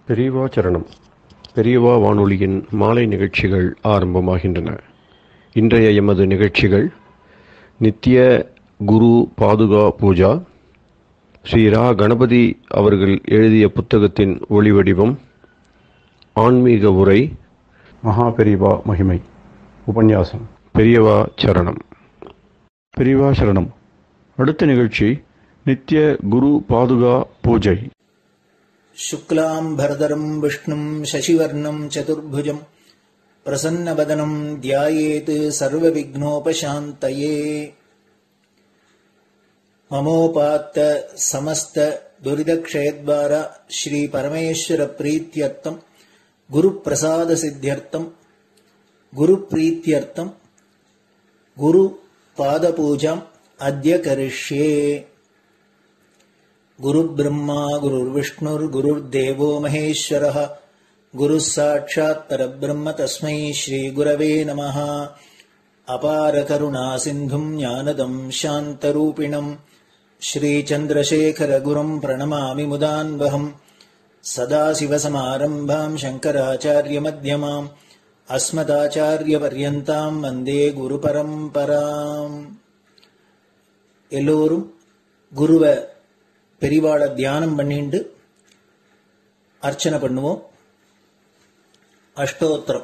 பெரியவா சரணம் பெரியவா வானொலியின் மாலை நிகழ்ச்சிகள் ஆரம்பமாகின்றன இன்றைய எமது நிகழ்ச்சிகள் நித்திய குரு பாதுகா பூஜா ஸ்ரீ ரா கணபதி அவர்கள் எழுதிய புத்தகத்தின் ஒளிவடிவம் ஆன்மீக உரை மகா பெரியவா மகிமை உபன்யாசம் பெரியவா சரணம் பெரியவா சரணம் அடுத்த நிகழ்ச்சி நித்திய குரு பாதுகா பூஜை शुक्लाम्भरधरम् विष्णुम् शशिवर्णम् चतुर्भुजम् प्रसन्नवदनम् ध्यायेत् सर्वविघ्नोपशान्तये ममोपात्त समस्त दुरिदक्षयद्वार श्रीपरमेश्वरप्रीत्यर्थम् गुरुप्रसादसिद्ध्यर्थम् गुरुप्रीत्यर्थम् गुरुपादपूजाम् अद्य करिष्ये गुरुब्रह्मा गुरुर्विष्णुर्गुरुर्देवो महेश्वरः गुरुः साक्षात् परब्रह्म तस्मै श्रीगुरवे नमः अपारकरुणासिन्धुम् ज्ञानदम् शान्तरूपिणम् श्रीचन्द्रशेखरगुरुम् प्रणमामि मुदान्वहम् सदाशिवसमारम्भाम् शङ्कराचार्यमध्यमाम् अस्मदाचार्यपर्यन्ताम् वन्दे குருபரம்பராம் எல்லோரும் குருவை பெரிவாளை தியானம் பண்ணிண்டு அர்ச்சனை பண்ணுவோம் அஷ்டோத்திரம்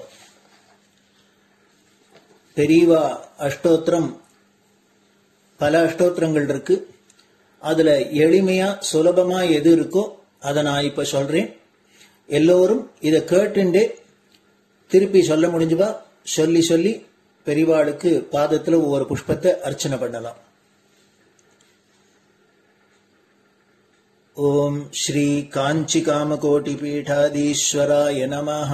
பெரியவா அஷ்டோத்திரம் பல அஷ்டோத்திரங்கள் இருக்கு அதுல எளிமையா சுலபமா எது இருக்கோ அதை நான் இப்ப சொல்றேன் எல்லோரும் இதை கேட்டுண்டே திருப்பி சொல்ல முடிஞ்சுபா சொல்லி சொல்லி பெரிவாளுக்கு பாதத்துல ஒவ்வொரு புஷ்பத்தை அர்ச்சனை பண்ணலாம் ॐ श्रीकाञ्चिकामकोटिपीठाधीश्वराय नमः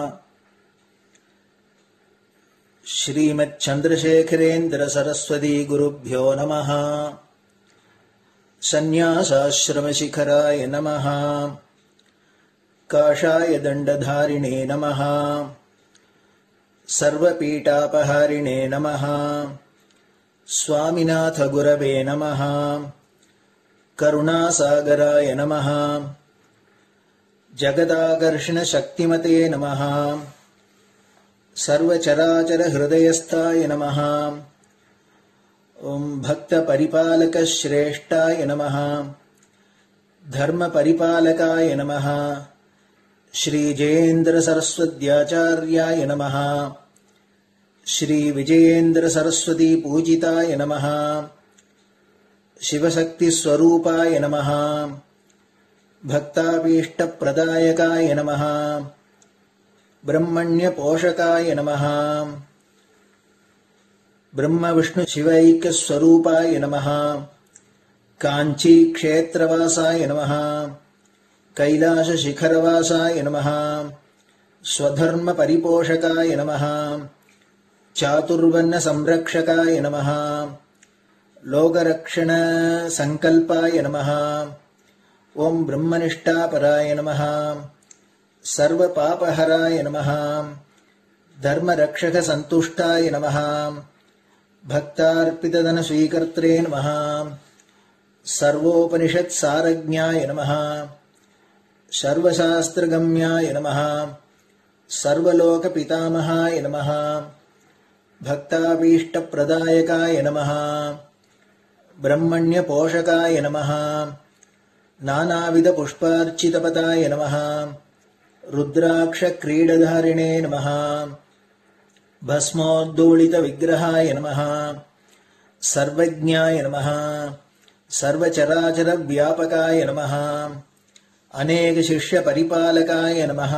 श्रीमच्छन्द्रशेखरेन्द्रसरस्वती नमः सन्न्यासाश्रमशिखराय नमः काषाय दण्डधारिणे नमः सर्वपीठापहारिणे नमः स्वामिनाथगुरवे नमः करुणासागराय नमः जगदाकर्षणशक्तिमते नमः सर्वचराचरहृदयस्थाय नमः ॐ भक्तपरिपालकश्रेष्ठाय नमः धर्मपरिपालकाय नमः श्रीजयेन्द्रसरस्वत्याचार्याय नमः श्रीविजयेन्द्रसरस्वतीपूजिताय नमः शिवशक्तिस्वरूपाय नमः भक्ताभीष्टप्रदायकाय नमः ब्रह्मण्यपोषकाय नमः ब्रह्मविष्णुशिवैक्यस्वरूपाय नमः काञ्चीक्षेत्रवासाय नमः कैलासशिखरवासाय नमः स्वधर्मपरिपोषकाय नमः चातुर्वर्णसंरक्षकाय नमः लोकरक्षणसङ्कल्पाय नमः ॐ ब्रह्मनिष्ठापराय नमः सर्वपापहराय नमः धर्मरक्षकसन्तुष्टाय नमः भक्तार्पितधनस्वीकर्त्रे नमः सर्वोपनिषत्सारज्ञाय नमः सर्वशास्त्रगम्याय नमः सर्वलोकपितामहाय नमः भक्ताभीष्टप्रदायकाय नमः ब्रह्मण्यपोषकाय नमः नानाविधपुष्पार्चितपदाय नमः रुद्राक्षक्रीडधारिणे नमः भस्मोद्दोलितविग्रहाय नमः सर्वज्ञाय नमः सर्वचराचरव्यापकाय नमः अनेकशिष्यपरिपालकाय नमः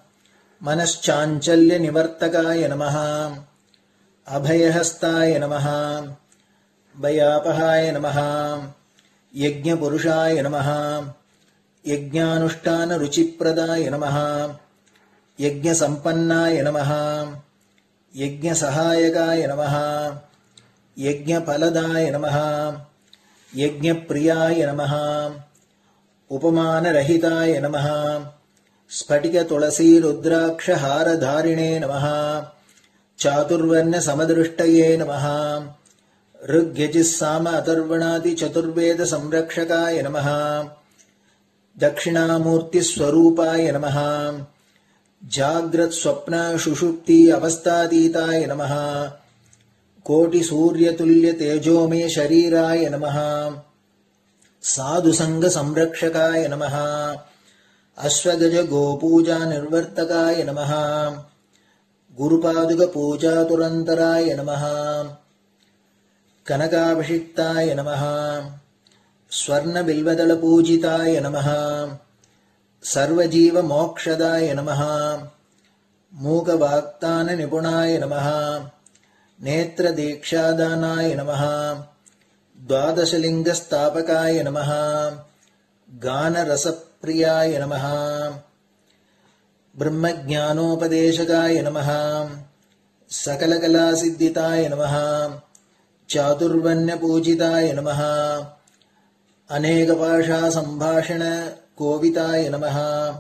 मनश्चाञ्चल्यनिवर्तकाय नमः अभयहस्ताय नमः भयापहाय नमः यज्ञपुरुषाय नमः यज्ञानुष्ठानरुचिप्रदाय नमः यज्ञसम्पन्नाय नमः यज्ञसहायकाय नमः यज्ञफलदाय नमः यज्ञप्रियाय नमः उपमानरहिताय नमः स्फटिकतुलसीरुद्राक्षहारधारिणे नमः चातुर्वर्णसमदृष्टये नमः ऋग्यजिस्साम अथर्वणादिचतुर्वेदसंरक्षकाय नमः दक्षिणामूर्तिस्वरूपाय नमः जाग्रत्स्वप्नशुषुप्ति अवस्थातीताय नमः कोटिसूर्यतुल्यतेजोमे शरीराय नमः साधुसङ्गसंरक्षकाय नमः अश्वगजगोपूजानिर्वर्तकाय नमः गुरुपादुकपूजातुरन्तराय नमः कनकाभिषिक्ताय नमः स्वर्णबिल्वदलपूजिताय नमः सर्वजीवमोक्षदाय नमः मूकवाक्ताननिपुणाय नमः नेत्रदीक्षादानाय नमः द्वादशलिङ्गस्थापकाय नमः गानरसप्रियाय नमः ब्रह्मज्ञानोपदेशकाय नमः सकलकलासिद्धिताय नमः चातुर्वण्यपूजिताय नमः अनेकभाषासम्भाषणकोविताय नमः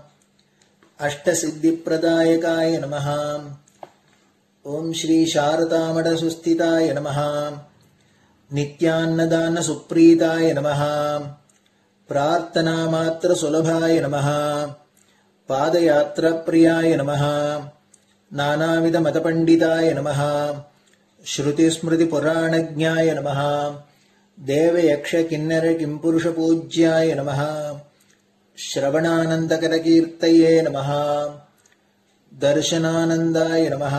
अष्टसिद्धिप्रदायकाय नमः ॐ श्रीशारदामठसुस्थिताय नमः नित्यान्नदानसुप्रीताय नमः प्रार्थनामात्रसुलभाय नमः पादयात्राप्रियाय नमः नानाविधमतपण्डिताय नमः श्रुतिस्मृतिपुराणज्ञाय नमः देवयक्षकिन्नरकिम्पुरुषपूज्याय नमः श्रवणानन्दकरकीर्तये नमः दर्शनानन्दाय नमः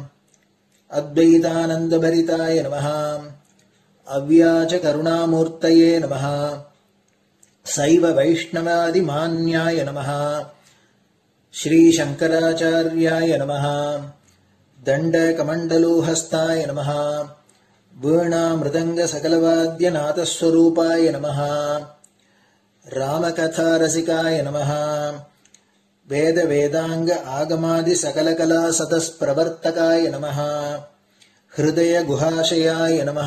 अद्वैतानन्दभरिताय नमः अव्याचकरुणामूर्तये नमः सैव वैष्णवादिमान्याय नमः श्रीशङ्कराचार्याय नमः दण्डकमण्डलोहस्ताय नमः वीणामृदङ्गसकलवाद्यनाथस्वरूपाय नमः रामकथारसिकाय नमः वेदवेदाङ्ग आगमादिसकलकलासतस्प्रवर्तकाय नमः हृदयगुहाशयाय नमः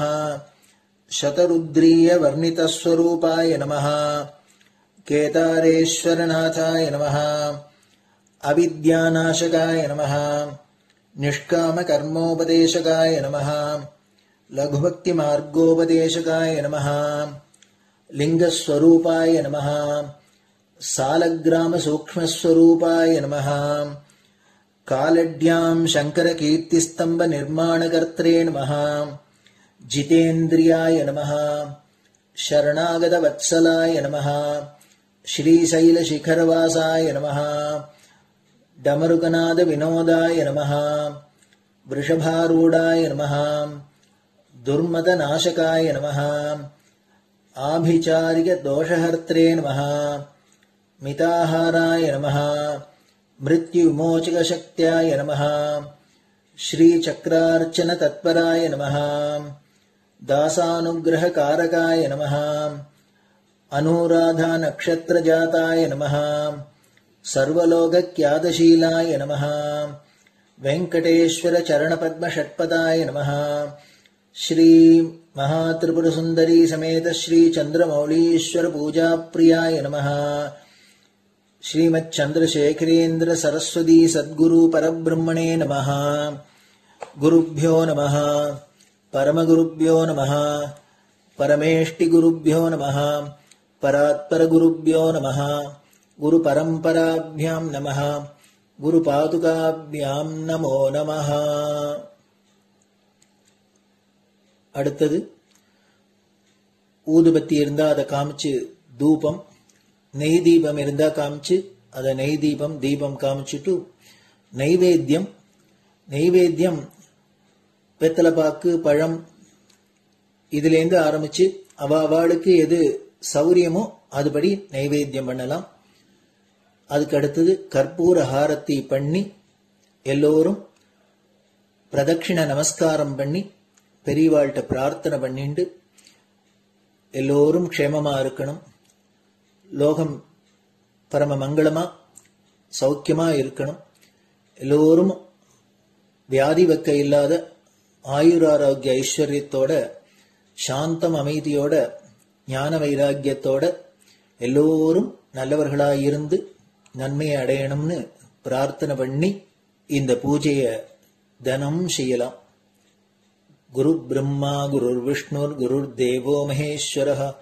शतरुद्रीयवर्णितस्वरूपाय नमः केदारेश्वरनाथाय नमः अविद्यानाशकाय नमः निष्कामकर्मोपदेशकाय नमः लघुभक्तिमार्गोपदेशकाय नमः लिङ्गस्वरूपाय नमः सालग्रामसूक्ष्मस्वरूपाय नमः कालड्याम् शङ्करकीर्तिस्तम्भनिर्माणकर्त्रे नमः जितेन्द्रियाय नमः शरणागतवत्सलाय नमः श्रीशैलशिखरवासाय नमः डमरुकनादविनोदाय नमः वृषभारूढाय नमः दुर्मदनाशकाय नमः आभिचारिकदोषहर्त्रे नमः मिताहाराय नमः मृत्युविमोचकशक्त्याय नमः श्रीचक्रार्चनतत्पराय नमः दासानुग्रहकारकाय नमः अनुराधानक्षत्रजाताय नमः सर्वलोकक्यादशीलाय नमः वेङ्कटेश्वरचरणपद्मषट्पदाय नमः श्रीमहात्रिपुरसुन्दरी समेत श्रीचन्द्रमौलीश्वरपूजाप्रियाय नमः श्रीमच्चन्द्रशेखरेन्द्र सरस्वती सद्गुरु परब्रह्मणे नमः गुरुभ्यो नमः परमगुरुभ्यो नमः परमेष्टिगुरुभ्यो नमः परात्परगुरुभ्यो नमः गुरुपरम्पराभ्यां नमः குருபாதுகாபியாம் நமோ நமः அடுத்தது ஊதுபத்தி இருந்தா அதை காமிச்சு தூபம் நெய் தீபம் இருந்தா காமிச்சு அதை நெய் தீபம் தீபம் காமிச்சுட்டு நைவேத்தியம் நைவேத்தியம் வெத்தலைப்பாக்கு பழம் இதுலேருந்து ஆரம்பிச்சு அவ அவளுக்கு எது சௌரியமோ அதுபடி நைவேத்தியம் பண்ணலாம் அதுக்கு அடுத்தது கற்பூர ஹாரத்தி பண்ணி எல்லோரும் பிரதட்சிண நமஸ்காரம் பண்ணி பெரியவாள்கிட்ட பிரார்த்தனை பண்ணிண்டு எல்லோரும் க்ஷேமமா இருக்கணும் லோகம் பரம மங்களமா சௌக்கியமா இருக்கணும் எல்லோரும் வியாதி வெக்க இல்லாத ஆயுராரோக்கிய ஐஸ்வர்யத்தோட சாந்தம் அமைதியோட ஞான வைராக்கியத்தோட எல்லோரும் நல்லவர்களாய் இருந்து நன்மையை அடையணும்னு பிரார்த்தனை பண்ணி இந்த பூஜைய தினம் செய்யலாம் குரு பிரம்மா குருர் விஷ்ணுர் குருர் தேவோ மகேஸ்வர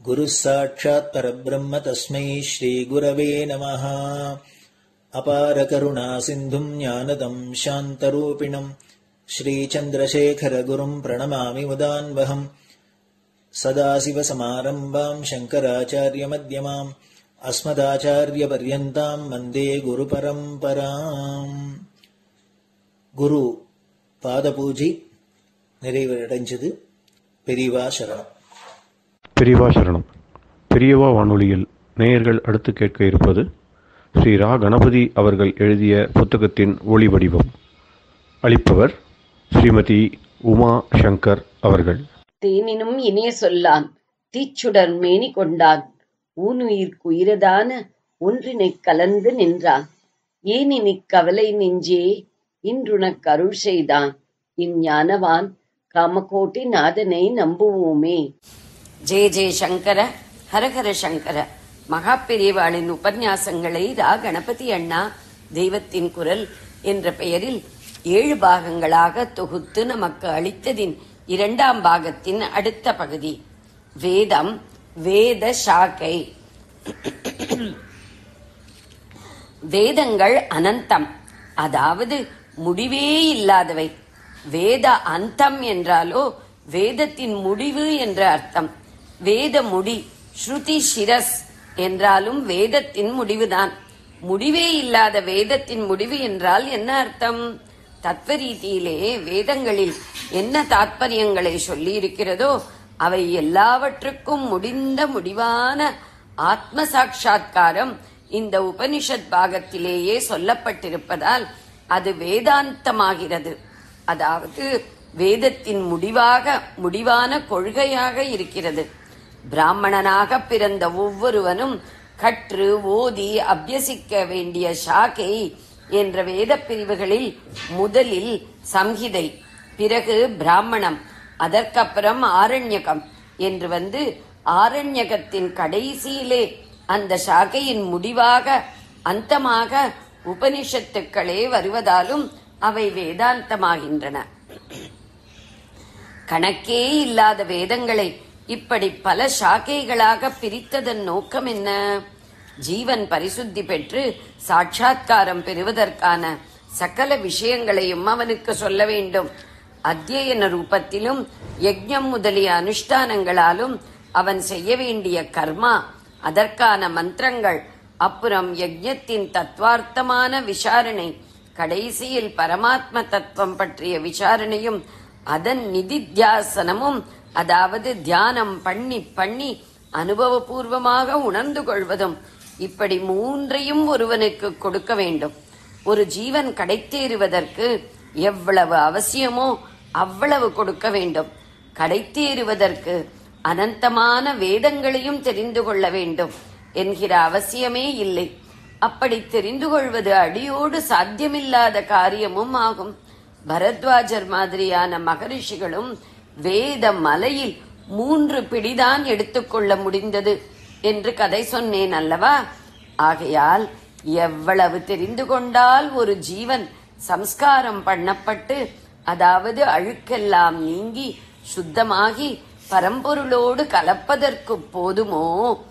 गुरुः साक्षात् परब्रह्म तस्मै श्रीगुरवे नमः अपारकरुणासिन्धुम् ज्ञानदम् शान्तरूपिणम् श्रीचन्द्रशेखरगुरुम् प्रणमामि मुदान्वहम् सदाशिवसमारम्भाम् शङ्कराचार्यमध्यमाम् अस्मदाचार्यपर्यन्ताम् वन्दे गुरुपरम्पराम् குரு பாதபூஜை நிறைவடைஞ்சது பெரியவா சரணம் பெரியவா சரணம் பெரியவா வானொலியில் நேயர்கள் அடுத்து கேட்க இருப்பது ஸ்ரீ ரா கணபதி அவர்கள் எழுதிய புத்தகத்தின் ஒளி வடிவம் அளிப்பவர் ஸ்ரீமதி உமா சங்கர் அவர்கள் தேனினும் இனிய சொல்லான் தீச்சுடர் மேனி கொண்டான் ஊனுயிர்க்கு உயிரதான ஒன்றினைக் கலந்து நின்றான் ஏனினிக் கவலை நெஞ்சே இன்றுனக் அருள் செய்தான் இஞ்ஞானவான் காமகோட்டி நாதனை நம்புவோமே ஜெய ஜெய சங்கர ஹரஹர சங்கர மகா பெரியவாளின் உபன்யாசங்களை ரா கணபதி அண்ணா தெய்வத்தின் குரல் என்ற பெயரில் ஏழு பாகங்களாக தொகுத்து நமக்கு அளித்ததின் இரண்டாம் பாகத்தின் அடுத்த பகுதி வேதம் வேத சாக்கை வேதங்கள் அனந்தம் அதாவது முடிவே இல்லாதவை வேத அந்தம் என்றாலோ வேதத்தின் முடிவு என்ற அர்த்தம் வேத முடி ஸ்ருதி சிரஸ் என்றாலும் வேதத்தின் முடிவுதான் முடிவே இல்லாத வேதத்தின் முடிவு என்றால் என்ன அர்த்தம் தத்துவ ரீதியிலே வேதங்களில் என்ன தாத்பரியங்களை சொல்லி இருக்கிறதோ அவை எல்லாவற்றுக்கும் முடிந்த முடிவான ஆத்ம சாட்சா்காரம் இந்த உபனிஷத் பாகத்திலேயே சொல்லப்பட்டிருப்பதால் அது வேதாந்தமாகிறது அதாவது வேதத்தின் முடிவாக முடிவான கொள்கையாக இருக்கிறது பிராமணனாக பிறந்த ஒவ்வொருவனும் கற்று ஓதி அபியசிக்க வேண்டிய சாகை என்ற வேத பிரிவுகளில் முதலில் சம்ஹிதை பிறகு பிராமணம் அதற்கப்புறம் ஆரண்யகம் என்று வந்து ஆரண்யகத்தின் கடைசியிலே அந்த சாகையின் முடிவாக அந்தமாக உபனிஷத்துக்களே வருவதாலும் அவை வேதாந்தமாகின்றன கணக்கே இல்லாத வேதங்களை இப்படி பல சாக்கைகளாக பிரித்ததன் நோக்கம் என்ன ஜீவன் பரிசுத்தி பெற்று சாட்சாத்காரம் பெறுவதற்கான சகல விஷயங்களையும் அவனுக்கு சொல்ல வேண்டும் அத்தியன ரூபத்திலும் யஜ்ஞம் முதலிய அனுஷ்டானங்களாலும் அவன் செய்ய வேண்டிய கர்மா அதற்கான மந்திரங்கள் அப்புறம் யஜ்ஞத்தின் தத்வார்த்தமான விசாரணை கடைசியில் பரமாத்ம தத்துவம் பற்றிய விசாரணையும் அதன் நிதித்தியாசனமும் அதாவது தியானம் பண்ணி பண்ணி அனுபவபூர்வமாக உணர்ந்து கொள்வதும் இப்படி மூன்றையும் ஒருவனுக்கு கொடுக்க வேண்டும் ஒரு ஜீவன் கடைத்தேறுவதற்கு எவ்வளவு அவசியமோ அவ்வளவு கொடுக்க வேண்டும் கடைத்தேறுவதற்கு அனந்தமான வேதங்களையும் தெரிந்து கொள்ள வேண்டும் என்கிற அவசியமே இல்லை அப்படி தெரிந்து கொள்வது அடியோடு சாத்தியமில்லாத காரியமும் ஆகும் பரத்வாஜர் மாதிரியான மகரிஷிகளும் வேத மலையில் மூன்று பிடிதான் எடுத்துக்கொள்ள முடிந்தது என்று கதை சொன்னேன் அல்லவா ஆகையால் எவ்வளவு தெரிந்து கொண்டால் ஒரு ஜீவன் சம்ஸ்காரம் பண்ணப்பட்டு அதாவது அழுக்கெல்லாம் நீங்கி சுத்தமாகி பரம்பொருளோடு கலப்பதற்கு போதுமோ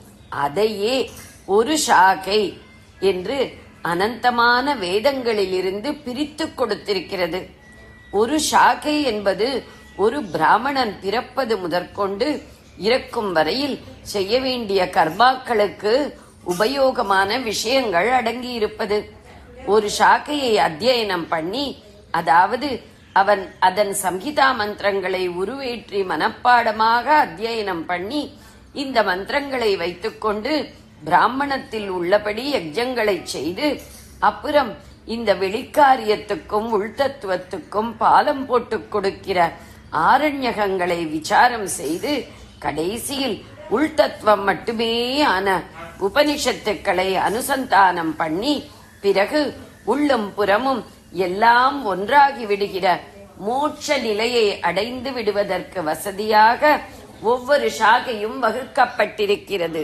அதையே ஒரு சாகை என்று அனந்தமான வேதங்களிலிருந்து பிரித்து கொடுத்திருக்கிறது ஒரு சாகை என்பது ஒரு பிராமணன் பிறப்பது முதற்கொண்டு இறக்கும் வரையில் செய்ய வேண்டிய கர்மாக்களுக்கு உபயோகமான விஷயங்கள் அடங்கியிருப்பது ஒரு சாக்கையை அத்தியனம் பண்ணி அதாவது அவன் அதன் சம்ஹிதா மந்திரங்களை உருவேற்றி மனப்பாடமாக அத்தியனம் பண்ணி இந்த மந்திரங்களை வைத்துக்கொண்டு பிராமணத்தில் உள்ளபடி யஜ்ஜங்களை செய்து அப்புறம் இந்த வெளிக்காரியத்துக்கும் உள்தத்துவத்துக்கும் பாலம் போட்டுக் கொடுக்கிற ஆரண்யகங்களை விசாரம் செய்து கடைசியில் உள்தத்துவம் மட்டுமே ஆன உபனிஷத்துக்களை அனுசந்தானம் பண்ணி பிறகு உள்ளும் புறமும் எல்லாம் ஒன்றாகி விடுகிற மோட்ச நிலையை அடைந்து விடுவதற்கு வசதியாக ஒவ்வொரு சாகையும் வகுக்கப்பட்டிருக்கிறது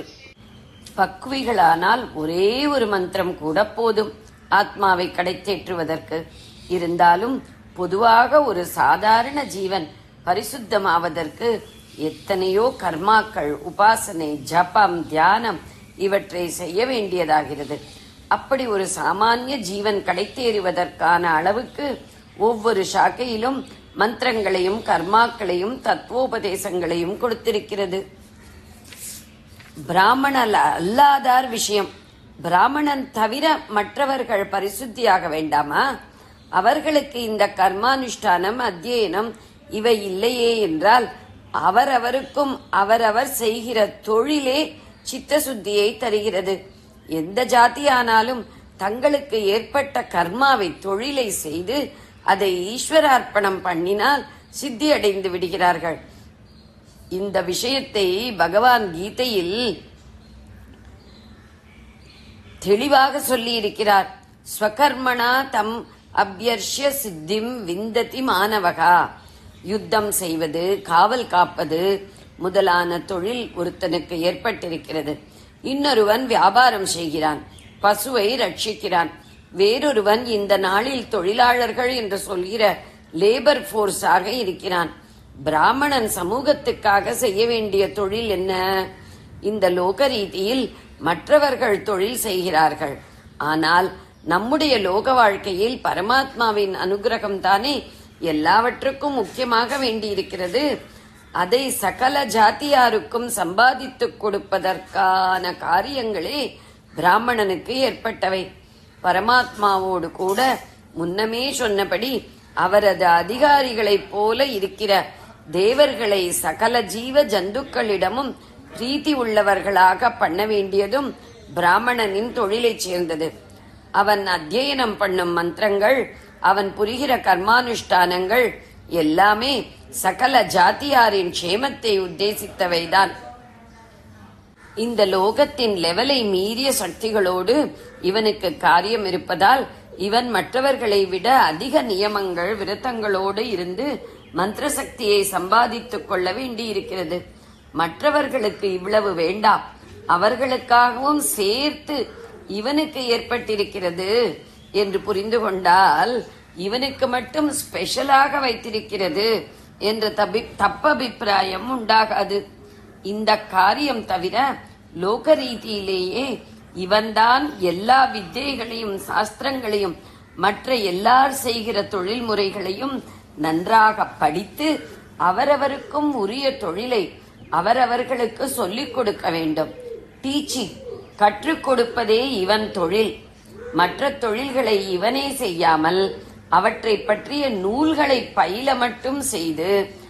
பக்குவிகளானால் ஒரே ஒரு மந்திரம் கூட போதும் ஆத்மாவை கடைத்தேற்றுவதற்கு இருந்தாலும் பொதுவாக ஒரு சாதாரண ஜீவன் பரிசுத்தமாவதற்கு எத்தனையோ கர்மாக்கள் உபாசனை ஜபம் தியானம் இவற்றை செய்ய வேண்டியதாகிறது அப்படி ஒரு சாமானிய ஜீவன் கடைத்தேறுவதற்கான அளவுக்கு ஒவ்வொரு சாக்கையிலும் மந்திரங்களையும் கர்மாக்களையும் தத்துவோபதேசங்களையும் கொடுத்திருக்கிறது பிராமணல் அல்லாதார் விஷயம் பிராமணன் தவிர மற்றவர்கள் பரிசுத்தியாக வேண்டாமா அவர்களுக்கு இந்த கர்மானுஷ்டானம் அத்தியனம் இவை இல்லையே என்றால் அவரவருக்கும் அவரவர் செய்கிற தொழிலே சித்தசுத்தியை தருகிறது எந்த ஜாதியானாலும் தங்களுக்கு ஏற்பட்ட கர்மாவை தொழிலை செய்து அதை ஈஸ்வரார்ப்பணம் பண்ணினால் சித்தி அடைந்து விடுகிறார்கள் இந்த விஷயத்தை பகவான் கீதையில் தெளிவாக சொல்லி இருக்கிறார் ஸ்வகர்மணா தம் அபியர்ஷ்ய சித்திம் விந்ததி மாணவகா யுத்தம் செய்வது காவல் காப்பது முதலான தொழில் ஒருத்தனுக்கு ஏற்பட்டிருக்கிறது இன்னொருவன் வியாபாரம் செய்கிறான் பசுவை ரட்சிக்கிறான் வேறொருவன் இந்த நாளில் தொழிலாளர்கள் என்று சொல்கிற லேபர் போர்ஸாக இருக்கிறான் பிராமணன் சமூகத்துக்காக செய்ய வேண்டிய தொழில் என்ன இந்த லோக ரீதியில் மற்றவர்கள் தொழில் செய்கிறார்கள் ஆனால் நம்முடைய லோக வாழ்க்கையில் பரமாத்மாவின் அனுகிரகம் தானே எல்லாவற்றுக்கும் முக்கியமாக வேண்டியிருக்கிறது அதை சகல ஜாத்தியாருக்கும் சம்பாதித்துக் கொடுப்பதற்கான காரியங்களே பிராமணனுக்கு ஏற்பட்டவை பரமாத்மாவோடு கூட முன்னமே சொன்னபடி அவரது அதிகாரிகளைப் போல இருக்கிற தேவர்களை சகல ஜீவ ஜந்துக்களிடமும் பிரீத்தி உள்ளவர்களாக பண்ண வேண்டியதும் பிராமணனின் தொழிலைச் சேர்ந்தது அவன் அத்தியனம் பண்ணும் மந்திரங்கள் அவன் புரிகிற கர்மானுஷ்டானங்கள் எல்லாமே சகல ஜாத்தியாரின் க்ஷேமத்தை உத்தேசித்தவைதான் இந்த லோகத்தின் லெவலை மீறிய சக்திகளோடு இவனுக்கு காரியம் இருப்பதால் இவன் மற்றவர்களை விட அதிக நியமங்கள் விரதங்களோடு இருந்து மந்திர சக்தியை சம்பாதித்துக் கொள்ள வேண்டியிருக்கிறது மற்றவர்களுக்கு இவ்வளவு வேண்டாம் அவர்களுக்காகவும் சேர்த்து இவனுக்கு ஏற்பட்டிருக்கிறது என்று புரிந்து கொண்டால் இவனுக்கு மட்டும் ஸ்பெஷலாக வைத்திருக்கிறது என்ற தபி தப்பபிப்பிராயம் உண்டாகாது இந்த காரியம் தவிர லோக ரீதியிலேயே இவன்தான் எல்லா வித்தைகளையும் சாஸ்திரங்களையும் மற்ற எல்லார் செய்கிற தொழில் முறைகளையும் நன்றாக படித்து அவரவருக்கும் உரிய தொழிலை அவரவர்களுக்கு சொல்லிக் கொடுக்க வேண்டும் டீச்சிங் கற்றுக் கொடுப்பதே இவன் தொழில் மற்ற தொழில்களை இவனே செய்யாமல் அவற்றை பற்றிய நூல்களை பயில மட்டும் செய்து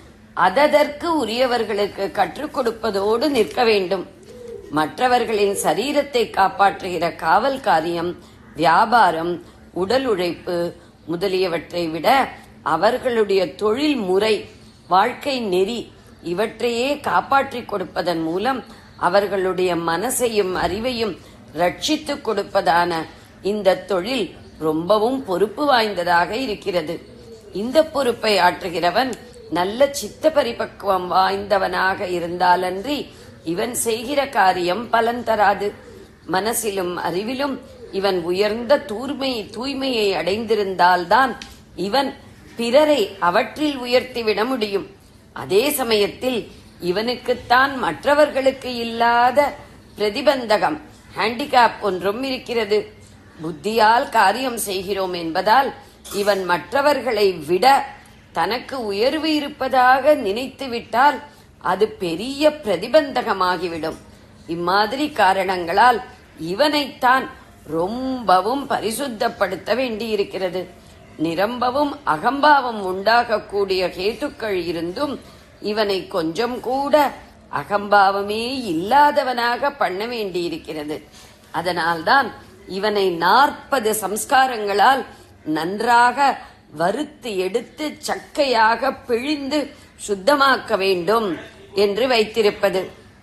அததற்கு உரியவர்களுக்கு கற்றுக் கொடுப்பதோடு நிற்க வேண்டும் மற்றவர்களின் சரீரத்தை காப்பாற்றுகிற காவல் காரியம் வியாபாரம் உடல் உழைப்பு முதலியவற்றை விட அவர்களுடைய தொழில் முறை வாழ்க்கை நெறி இவற்றையே காப்பாற்றிக் கொடுப்பதன் மூலம் அவர்களுடைய மனசையும் அறிவையும் ரட்சித்துக் கொடுப்பதான இந்த தொழில் ரொம்பவும் பொறுப்பு வாய்ந்ததாக இருக்கிறது இந்த பொறுப்பை ஆற்றுகிறவன் நல்ல சித்த பரிபக்குவம் வாய்ந்தவனாக இருந்தாலன்றி இவன் செய்கிற காரியம் பலன் தராது மனசிலும் அறிவிலும் இவன் உயர்ந்த தூய்மை தூய்மையை அடைந்திருந்தால்தான் இவன் பிறரை அவற்றில் உயர்த்திவிட முடியும் அதே சமயத்தில் இவனுக்குத்தான் மற்றவர்களுக்கு இல்லாத பிரதிபந்தகம் ஹேண்டிகேப் ஒன்றும் இருக்கிறது புத்தியால் காரியம் செய்கிறோம் என்பதால் இவன் மற்றவர்களை விட தனக்கு உயர்வு இருப்பதாக நினைத்து விட்டால் அது பெரிய பிரதிபந்தகமாகிவிடும் இம்மாதிரி காரணங்களால் இவனைத்தான் ரொம்பவும் பரிசுத்தப்படுத்த வேண்டியிருக்கிறது நிரம்பவும் அகம்பாவம் உண்டாகக்கூடிய கேத்துக்கள் இருந்தும் இவனை கொஞ்சம் கூட அகம்பாவமே இல்லாதவனாக பண்ண வேண்டியிருக்கிறது அதனால்தான் இவனை நாற்பது சம்ஸ்காரங்களால் நன்றாக வறுத்து எடுத்து சக்கையாக பிழிந்து சுத்தமாக்க வேண்டும் என்று வைத்திருப்பது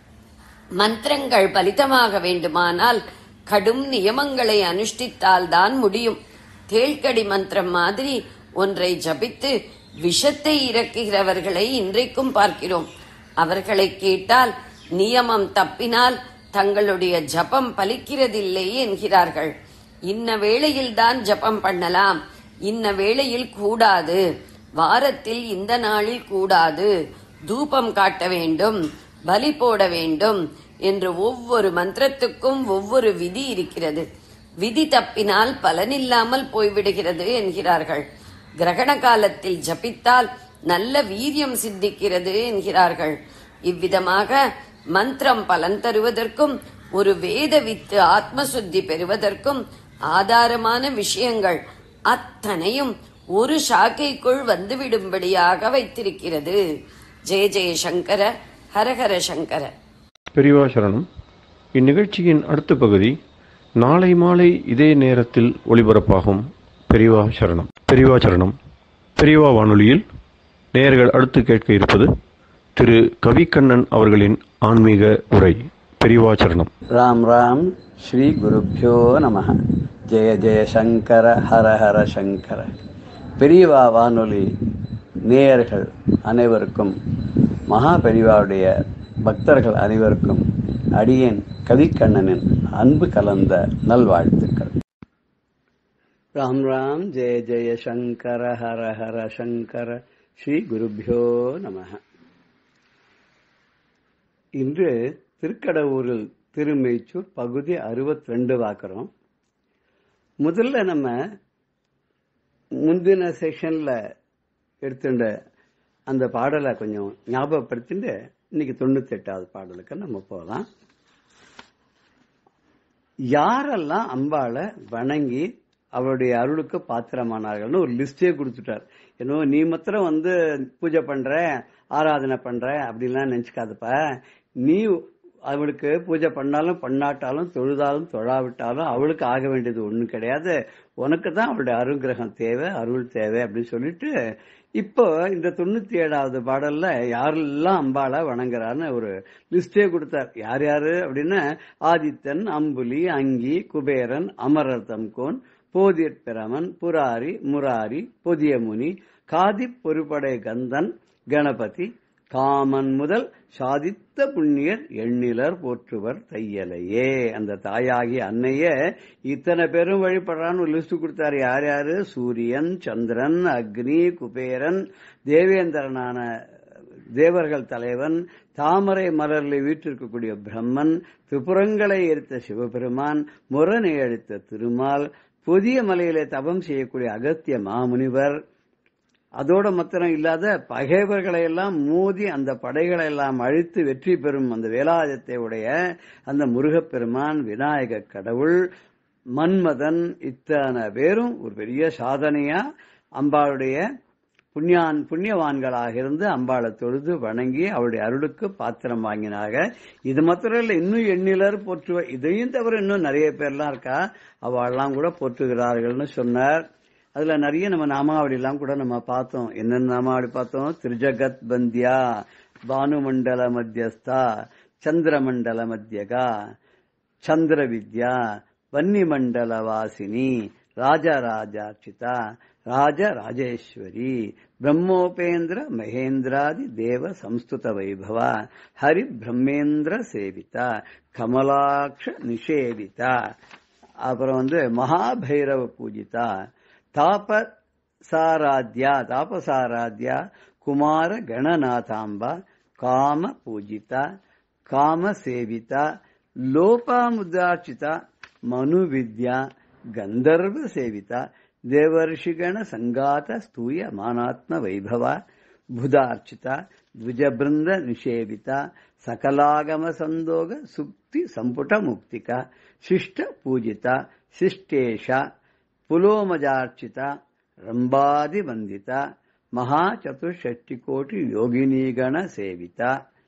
மந்திரங்கள் பலிதமாக வேண்டுமானால் கடும் நியமங்களை அனுஷ்டித்தால்தான் முடியும் தேள்கடி மந்திரம் மாதிரி ஒன்றை ஜபித்து விஷத்தை இறக்குகிறவர்களை இன்றைக்கும் பார்க்கிறோம் அவர்களை கேட்டால் நியமம் தப்பினால் தங்களுடைய ஜபம் பலிக்கிறதில்லை என்கிறார்கள் இன்ன வேளையில் தான் ஜபம் பண்ணலாம் இன்ன வேளையில் கூடாது வாரத்தில் இந்த நாளில் கூடாது தூபம் காட்ட வேண்டும் பலி போட வேண்டும் என்று ஒவ்வொரு மந்திரத்துக்கும் ஒவ்வொரு விதி இருக்கிறது விதி தப்பினால் பலனில்லாமல் போய்விடுகிறது என்கிறார்கள் கிரகண காலத்தில் ஜபித்தால் நல்ல வீரியம் சித்திக்கிறது என்கிறார்கள் இவ்விதமாக மந்திரம் பலன் தருவதற்கும் ஒரு வேத வித்து ஆத்மசுத்தி பெறுவதற்கும் ஆதாரமான விஷயங்கள் அத்தனையும் ஒரு சாக்கைக்குள் வந்துவிடும்படியாக வைத்திருக்கிறது ஜெய ஜெய சங்கர ஹரஹர சங்கர பெரியவா சரணம் இந்நிகழ்ச்சியின் அடுத்த பகுதி நாளை மாலை இதே நேரத்தில் ஒளிபரப்பாகும் பெரியவா சரணம் பெரியவா சரணம் பெரியவா வானொலியில் நேயர்கள் அடுத்து கேட்க இருப்பது திரு கவிக்கண்ணன் அவர்களின் ஆன்மீக உரை பெரியவா சரணம் ராம் ராம் ஸ்ரீ குருப்பியோ நம ஜெய ஜெய சங்கர ஹர ஹர சங்கர பெரியவா வானொலி நேயர்கள் அனைவருக்கும் மகா பெரியவாவுடைய பக்தர்கள் அனைவருக்கும் அடியேன் கவிக்கண்ணனின் அன்பு கலந்த நல்வாழ்த்துக்கள் ராம் ராம் ஜெய ஜெய சங்கர ஹர ஹர சங்கர ஸ்ரீ குருப்பியோ நம இன்று திருக்கடவுரில் திருமெய்ச்சூர் பகுதி அறுபத்தி ரெண்டு பார்க்குறோம் முதல்ல நம்ம முந்தின செஷன்ல எடுத்துட்ட அந்த பாடலை கொஞ்சம் ஞாபகப்படுத்திட்டு இன்னைக்கு தொண்ணூத்தி எட்டாவது பாடலுக்கு நம்ம போகலாம் யாரெல்லாம் அம்பாளை வணங்கி அவருடைய அருளுக்கு பாத்திரமானார்கள்னு ஒரு லிஸ்டே கொடுத்துட்டார் ஏன்னோ நீ மாத்திரம் வந்து பூஜை பண்ற ஆராதனை பண்ற அப்படின்லாம் நினைச்சுக்காதப்ப நீ அவளுக்கு பூஜை பண்ணாலும் பண்ணாட்டாலும் தொழுதாலும் தொழாவிட்டாலும் அவளுக்கு ஆக வேண்டியது ஒண்ணும் கிடையாது உனக்கு தான் அவளுடைய அருகிரகம் தேவை அருள் தேவை அப்படின்னு சொல்லிட்டு இப்போ இந்த தொண்ணூத்தி ஏழாவது பாடல்ல யாரெல்லாம் அம்பாளை வணங்குறான்னு ஒரு லிஸ்டே கொடுத்தார் யார் யாரு அப்படின்னா ஆதித்தன் அம்புலி அங்கி குபேரன் அமரர் தம்கோன் போதியற் பிரமன் புராரி முராரி பொதியமுனி காதி பொறுப்படை கந்தன் கணபதி காமன் முதல் சாதித்த புண்ணியர் எண்ணிலர் போற்றுவர் தையலையே அந்த தாயாகி அன்னைய இத்தனை பேரும் வழிபடுறான்னு ஒரு லிஸ்ட் கொடுத்தாரு யார் யாரு சூரியன் சந்திரன் அக்னி குபேரன் தேவேந்திரனான தேவர்கள் தலைவன் தாமரை மலரில் வீற்றிருக்கக்கூடிய பிரம்மன் திரிபுரங்களை எரித்த சிவபெருமான் முரணை அளித்த திருமால் புதிய மலையிலே தபம் செய்யக்கூடிய அகத்திய மாமுனிவர் அதோட மாத்திரம் இல்லாத பகைவர்களை எல்லாம் மோதி அந்த படைகளை எல்லாம் அழித்து வெற்றி பெறும் அந்த வேலாயுதத்தை உடைய அந்த முருகப்பெருமான் விநாயக கடவுள் மன்மதன் இத்தனை பேரும் ஒரு பெரிய சாதனையா அம்பாளுடைய புண்ணியான் புண்ணியவான்களாக இருந்து அம்பாளை தொழுது வணங்கி அவளுடைய அருளுக்கு பாத்திரம் வாங்கினாங்க இது மாத்திரம் இல்ல இன்னும் எண்ணிலர் போற்றுவ இதையும் தவிர இன்னும் நிறைய பேர்லாம் இருக்கா அவெல்லாம் கூட போற்றுகிறார்கள்னு சொன்னார் அதுல நிறைய நம்ம நாமாவளி எல்லாம் கூட நம்ம பார்த்தோம் என்னென்ன நாமாவளி பார்த்தோம் திருஜகத் பந்தியா பானுமண்டல மத்தியஸ்தா சந்திரமண்டல மத்தியகா சந்திர வித்யா வன்னிமண்டல வாசினி ராஜராஜார்ச்சிதா ராஜ ராஜேஸ்வரி பிரம்மோபேந்திர மகேந்திராதி தேவ சம்ஸ்துத வைபவ ஹரி பிரம்மேந்திர சேவிதா கமலாட்ச நிஷேவிதா அப்புறம் வந்து மகாபைரவ பூஜிதா தாபசாராத்யா தாபசாராத்யா குமார கணநாதாம்பா காம பூஜிதா காம சேவிதா லோபாமுதார்ச்சிதா மனு வித்யா ಗಂಧರ್ವ ಸೇವಿತ ದೇವರ್ಷಿಗಣ ಸಂಗಾತ ಸ್ತೂಯ ಮಾನಾತ್ಮ ವೈಭವ ಬುಧಾರ್ಚಿತ ದ್ವಿಜಬೃಂದ ನಿಷೇವಿತ ಸಕಲಾಗಮ ಸಂದೋಗ ಸುಕ್ತಿ ಸಂಪುಟ ಮುಕ್ತಿಕ ಶಿಷ್ಟ ಪೂಜಿತ ಶಿಷ್ಟೇಶ ಪುಲೋಮಜಾರ್ಚಿತ ರಂಬಾದಿ ವಂದಿತ மகாச்சதுஷஷ்டிகோட்டி யோகினிகண சேவிதா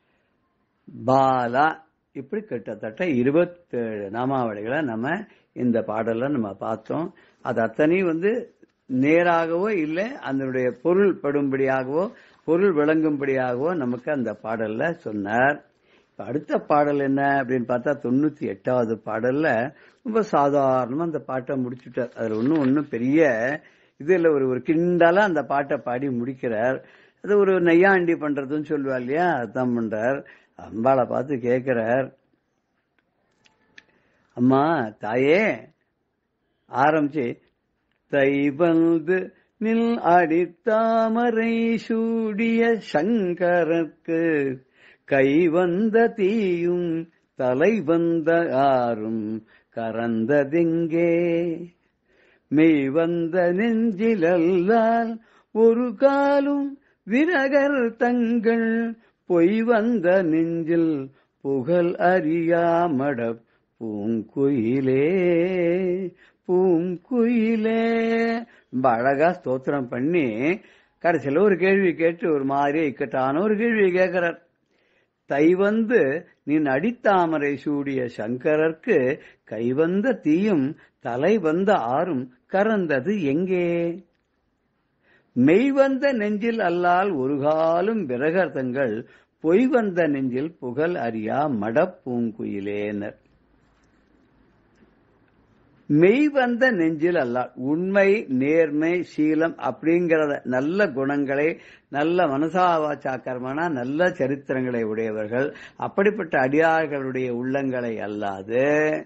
பாலா இப்படி கிட்டத்தட்ட இருபத்தேழு நாமாவளிகளை நம்ம இந்த பாடல்ல நம்ம பார்த்தோம் அது அத்தனையும் வந்து நேராகவோ இல்லை அதனுடைய பொருள் படும்படியாகவோ பொருள் விளங்கும்படியாகவோ நமக்கு அந்த பாடல்ல சொன்னார் இப்ப அடுத்த பாடல் என்ன அப்படின்னு பார்த்தா தொண்ணூத்தி எட்டாவது பாடல்ல ரொம்ப சாதாரணமா அந்த பாட்டை முடிச்சுட்டார் அதுல ஒன்னும் ஒன்னும் பெரிய இதுல ஒரு ஒரு கிண்டலா அந்த பாட்டை பாடி முடிக்கிறார் அது ஒரு நெய்யாண்டி பண்றதுன்னு சொல்லுவா இல்லையா அதான் பண்றார் அம்பாளை பார்த்து கேட்கிறார் அம்மா தாயே ஆரம்பிச்சு தை வந்து நில் அடித்தாமரை சூடிய சங்கரர்க்கு கை வந்த தீயும் தலை வந்த ஆறும் கறந்ததெங்கே மெய் வந்த நெஞ்சிலல்லால் ஒரு காலும் விரகர் தங்கள் பொய் வந்த நெஞ்சில் புகழ் அறியாமட பூங்குயிலே பூங்குயிலே ரொம்ப அழகா ஸ்தோத்திரம் பண்ணி கடைசியில ஒரு கேள்வி கேட்டு ஒரு மாதிரி இக்கட்டான ஒரு கேள்வி கேட்கிறார் தை வந்து நின் அடித்தாமரை சூடிய சங்கரர்க்கு கைவந்த தீயும் தலை வந்த ஆறும் கறந்தது எங்கே மெய் வந்த நெஞ்சில் அல்லால் ஒரு காலும் விரகர்த்தங்கள் பொய் வந்த நெஞ்சில் புகழ் அறியா மடப்பூங்குயிலேனர் மெய் வந்த நெஞ்சில் அல்ல உண்மை நேர்மை சீலம் அப்படிங்கிறத நல்ல குணங்களை நல்ல மனசாவாச்சாக்கரமான நல்ல சரித்திரங்களை உடையவர்கள் அப்படிப்பட்ட அடியார்களுடைய உள்ளங்களை அல்லாது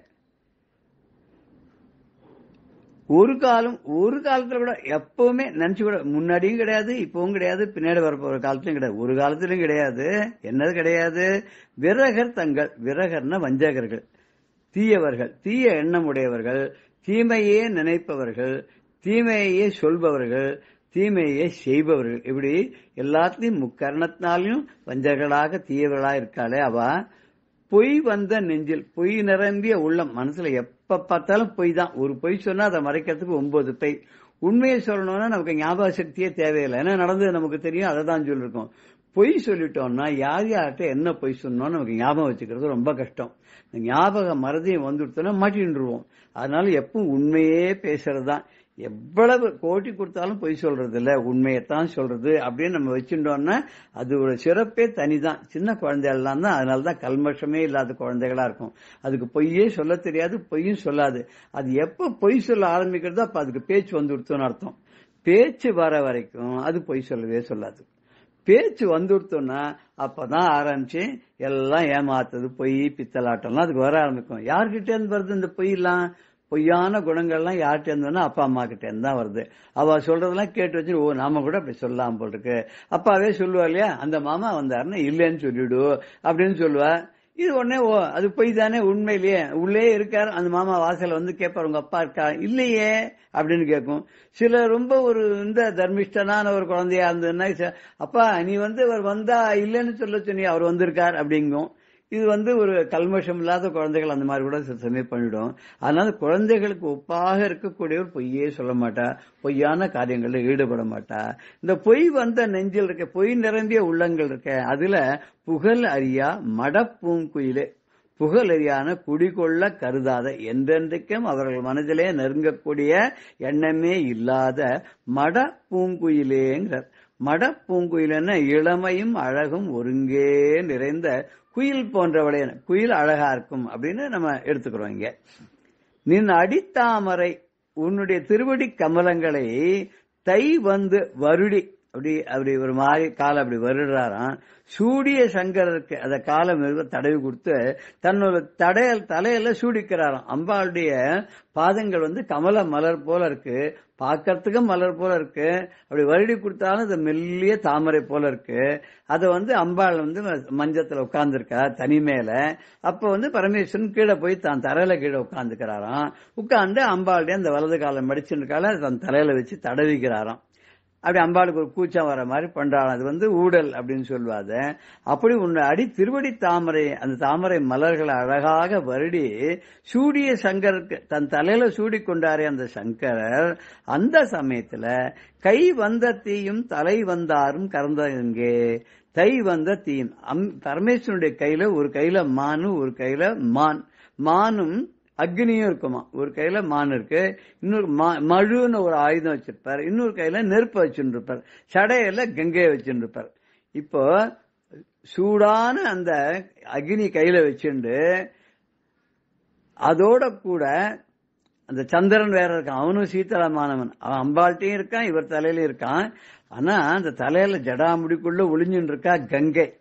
ஒரு காலம் ஒரு காலத்துல கூட எப்பவுமே நினைச்சு கூட முன்னாடியும் கிடையாது இப்பவும் கிடையாது பின்னாடி வரப்போற காலத்திலும் கிடையாது ஒரு காலத்திலும் கிடையாது என்னது கிடையாது விரகர் தங்கள் விரகர்னா வஞ்சகர்கள் தீயவர்கள் தீய எண்ணம் உடையவர்கள் தீமையே நினைப்பவர்கள் தீமையே சொல்பவர்கள் தீமையை செய்பவர்கள் இப்படி எல்லாத்துலயும் முக்கரணத்தினாலையும் வஞ்சகர்களாக தீயவர்களா இருக்காளே அவ பொய் வந்த நெஞ்சில் பொய் நிரம்பிய உள்ளம் மனசுல எப்ப பார்த்தாலும் பொய் தான் ஒரு பொய் சொன்னா அதை மறைக்கிறதுக்கு ஒன்பது பொய் உண்மையை சொல்லணும்னா நமக்கு ஞாபக சக்தியே தேவையில்லை ஏன்னா நடந்தது நமக்கு தெரியும் அதை தான் சொல்லியிருக்கோம் பொய் சொல்லிட்டோம்னா யார் யார்கிட்ட என்ன பொய் சொன்னோம் நமக்கு ஞாபகம் வச்சுக்கிறது ரொம்ப கஷ்டம் இந்த ஞாபக மறதியும் வந்துடுத்தோம்னா மாட்டின்றுவோம் அதனால எப்பவும் உண்மையே பேசுறது தான் எவ்வளவு கோட்டி கொடுத்தாலும் பொய் சொல்றது இல்ல உண்மையைத்தான் சொல்றது அப்படின்னு நம்ம வச்சுட்டோம்னா அதோட சிறப்பே தனிதான் சின்ன குழந்தைகள்லாம் தான் அதனால தான் கல்மஷமே இல்லாத குழந்தைகளா இருக்கும் அதுக்கு பொய்யே சொல்ல தெரியாது பொய்யும் சொல்லாது அது எப்ப பொய் சொல்ல ஆரம்பிக்கிறதோ அப்ப அதுக்கு பேச்சு வந்து கொடுத்தோன்னு அர்த்தம் பேச்சு வர வரைக்கும் அது பொய் சொல்லவே சொல்லாது பேச்சு வந்துடுத்தோம்னா அப்பதான் ஆரம்பிச்சு எல்லாம் ஏமாத்துறது பொய் பித்தலாட்டம்லாம் அதுக்கு வர ஆரம்பிக்கும் யார்கிட்ட இருந்து வருது இந்த பொய்லாம் பொய்யான குணங்கள்லாம் யார்கிட்ட இருந்தோம்னா அப்பா அம்மா கிட்ட இருந்து தான் வருது அவ சொல்றதெல்லாம் கேட்டு வச்சு ஓ நாம கூட அப்படி சொல்லலாம் போல் இருக்கு அப்பாவே சொல்லுவா இல்லையா அந்த மாமா வந்தாருன்னா இல்லைன்னு சொல்லிடு அப்படின்னு சொல்லுவா இது உடனே ஓ அது பொய் தானே உண்மையிலேயே உள்ளே இருக்காரு அந்த மாமா வாசல்ல வந்து கேட்பாரு உங்க அப்பா இருக்கா இல்லையே அப்படின்னு கேட்கும் சில ரொம்ப ஒரு இந்த தர்மிஷ்டனான ஒரு குழந்தையா இருந்ததுன்னா ச- அப்பா நீ வந்து அவர் வந்தா இல்லைன்னு சொல்ல சொன்னி அவர் வந்திருக்கார் அப்படிங்கும் இது வந்து ஒரு கல்மஷம் இல்லாத குழந்தைகள் அந்த மாதிரி கூட சில சமயம் பண்ணிடும் அதனால குழந்தைகளுக்கு ஒப்பாக இருக்கக்கூடியவர் பொய்யே சொல்ல மாட்டா பொய்யான காரியங்களில் ஈடுபட மாட்டா இந்த பொய் வந்த நெஞ்சில் இருக்க பொய் நிரம்பிய உள்ளங்கள் இருக்க அதுல புகழ் அறியா மடப்பூங்குயிலே புகழறியான குடிகொள்ள கருதாத என்றென்றைக்கும் அவர்கள் மனதிலே நெருங்கக்கூடிய எண்ணமே இல்லாத மட பூங்குயிலேங்கிறார் மட பூங்குயிலென இளமையும் அழகும் ஒருங்கே நிறைந்த குயில் போன்றவளே குயில் அழகா இருக்கும் அப்படின்னு நம்ம எடுத்துக்கிறோம் இங்க நின் அடித்தாமரை உன்னுடைய திருவடி கமலங்களை தை வந்து வருடி அப்படி அப்படி ஒரு மாதிரி காலை அப்படி வருடுறாராம் சூடிய சங்கரருக்கு அந்த காலை மெதுவா தடவி கொடுத்து தன்னோட தடையல் தலையில சூடிக்கிறாராம் அம்பாளுடைய பாதங்கள் வந்து கமல மலர் போல இருக்கு பார்க்கறதுக்கு மலர் போல இருக்கு அப்படி வருடி கொடுத்தாலும் அது மெல்லிய தாமரை போல இருக்கு அதை வந்து அம்பாள் வந்து மஞ்சத்துல உட்கார்ந்துருக்கா தனிமேல அப்ப வந்து பரமேஸ்வரன் கீழே போய் தான் தரையில கீழே உட்கார்ந்துக்கிறாராம் உட்கார்ந்து அம்பாளுடைய அந்த வலது காலம் மடிச்சுருக்கால தன் தலையில வச்சு தடவிக்கிறாராம் அப்படி அம்பாளுக்கு ஒரு கூச்சம் வர மாதிரி பண்றாங்க அது வந்து ஊடல் அப்படின்னு சொல்லுவாத அப்படி உன்னை அடி திருவடி தாமரை அந்த தாமரை மலர்களை அழகாக வருடி சூடிய சங்கருக்கு தன் தலையில சூடி கொண்டாரே அந்த சங்கரர் அந்த சமயத்துல கை வந்த தீயும் தலை வந்தாரும் கறந்த எங்கே தை வந்த தீயும் அம் பரமேஸ்வரனுடைய கையில ஒரு கையில மானு ஒரு கையில மான் மானும் அக்னியும் இருக்குமா ஒரு கையில மான் இருக்கு இன்னொரு மா- மழுன்னு ஒரு ஆயுதம் வச்சிருப்பார் இன்னொரு கையில நெருப்பு வச்சுருப்பார் சடையில கங்கையை வச்சுருப்பார் இப்போ சூடான அந்த அக்னி கையில வச்சுண்டு அதோட கூட அந்த சந்திரன் வேற இருக்கான் அவனும் சீத்தளமானவன் அவன் அம்பாள்கிட்டயும் இருக்கான் இவர் தலையிலயும் இருக்கான் ஆனா அந்த தலையில ஜடாமுடிக்குள்ள ஒளிஞ்சுன்னு இருக்கா கங்கை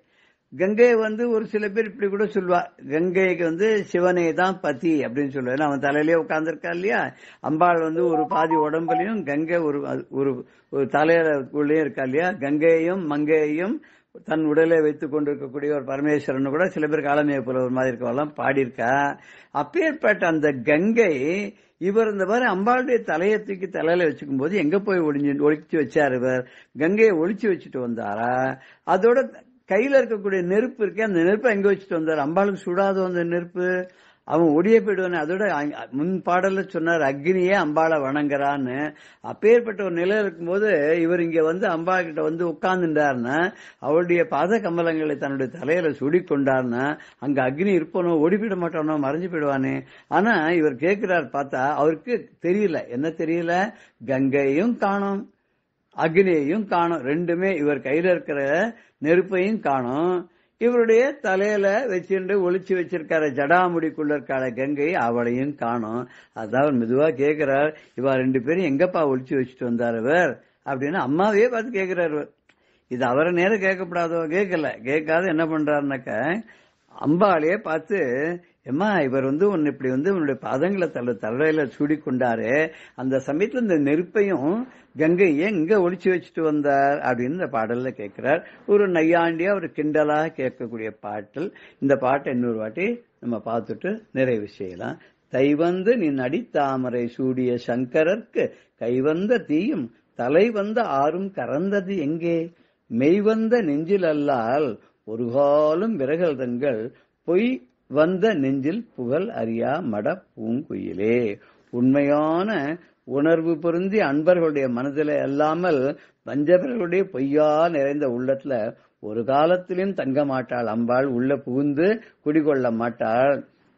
கங்கை வந்து ஒரு சில பேர் இப்படி கூட சொல்லுவா கங்கைக்கு வந்து சிவனே தான் பதி அப்படின்னு சொல்லுவா ஏன்னா அவன் தலையிலேயே உட்கார்ந்துருக்கா இல்லையா அம்பாள் வந்து ஒரு பாதி உடம்புலயும் கங்கை ஒரு ஒரு ஒரு தலையில உள்ளேயும் இருக்கா இல்லையா கங்கையையும் மங்கையையும் தன் உடலை வைத்துக் கொண்டிருக்கக்கூடிய ஒரு பரமேஸ்வரன் கூட சில பேர் காலமைய போல ஒரு மாதிரி இருக்கவெல்லாம் பாடியிருக்கா அப்பேற்பட்ட அந்த கங்கை இவர் இந்த மாதிரி அம்பாளுடைய தலையை தூக்கி தலையில வச்சுக்கும் போது எங்க போய் ஒளிஞ்சு ஒளிச்சு வச்சாரு இவர் கங்கையை ஒளிச்சு வச்சுட்டு வந்தாரா அதோட கையில இருக்கக்கூடிய நெருப்பு இருக்கே அந்த நெருப்பை எங்க வச்சுட்டு வந்தார் அம்பாளுக்கு சுடாதோ அந்த நெருப்பு அவன் ஒடிய போயிடுவானே அதோட அங்க- முன் பாடல்ல சொன்னார் அக்னியே அம்பாளை வணங்குறான்னு அப்பேற்பட்ட ஒரு நிலை இருக்கும்போது இவர் இங்க வந்து அம்பாள் கிட்ட வந்து உட்கார்ந்துட்டாருன்னா அவருடைய பாத கமலங்களை தன்னுடைய தலையில சுடி கொண்டார்னா அங்க அக்னி இருப்பனோ ஓடி போயிட மாட்டானோ மறைஞ்சு போயிடுவானே ஆனா இவர் கேட்கிறார் பார்த்தா அவருக்கு தெரியல என்ன தெரியல கங்கையும் காணும் அக்னியையும் காணும் ரெண்டுமே இவர் கையில இருக்கிற நெருப்பையும் காணும் இவருடைய தலையில வச்சுட்டு ஒளிச்சு வச்சிருக்கார ஜடாமுடிக்குள்ள இருக்கார கங்கை அவளையும் காணும் அதான் அவர் மெதுவா கேக்குறார் இவா ரெண்டு பேரும் எங்கப்பா ஒளிச்சு வச்சுட்டு வந்தார் இவர் அப்படின்னு அம்மாவையே பார்த்து கேக்குறாரு இவர். இது அவரை நேரம் கேட்கப்படாதோ கேட்கல கேட்காத என்ன பண்றாருனாக்க அம்பாளையே பார்த்து எம்மா இவர் வந்து உன்னை இப்படி வந்து உன்னுடைய பாதங்களை தள்ள தலையில சூடி கொண்டாரு அந்த சமயத்துல இந்த நெருப்பையும் கங்கையை எங்க ஒளிச்சு வச்சுட்டு வந்தார் அப்படின்னு இந்த பாடல்ல கேட்கிறார் ஒரு நையாண்டியா ஒரு கிண்டலா கேட்கக்கூடிய பாட்டல் இந்த பாட்டை இன்னொரு வாட்டி நம்ம பார்த்துட்டு நிறைவு செய்யலாம் தைவந்து நின் அடித்தாமரை சூடிய சங்கரர்க்கு கைவந்த தீயும் தலை வந்த ஆறும் கறந்தது எங்கே மெய்வந்த நெஞ்சில் அல்லால் ஒரு காலம் விரகல் தங்கள் பொய் வந்த நெஞ்சில் புகழ் அறியா மட பூங்குயிலே உண்மையான உணர்வு பொருந்தி அன்பர்களுடைய மனதில அல்லாமல் வஞ்சகர்களுடைய பொய்யா நிறைந்த உள்ளத்துல ஒரு காலத்திலும் தங்க மாட்டாள் அம்பாள் உள்ள புகுந்து குடிகொள்ள மாட்டாள்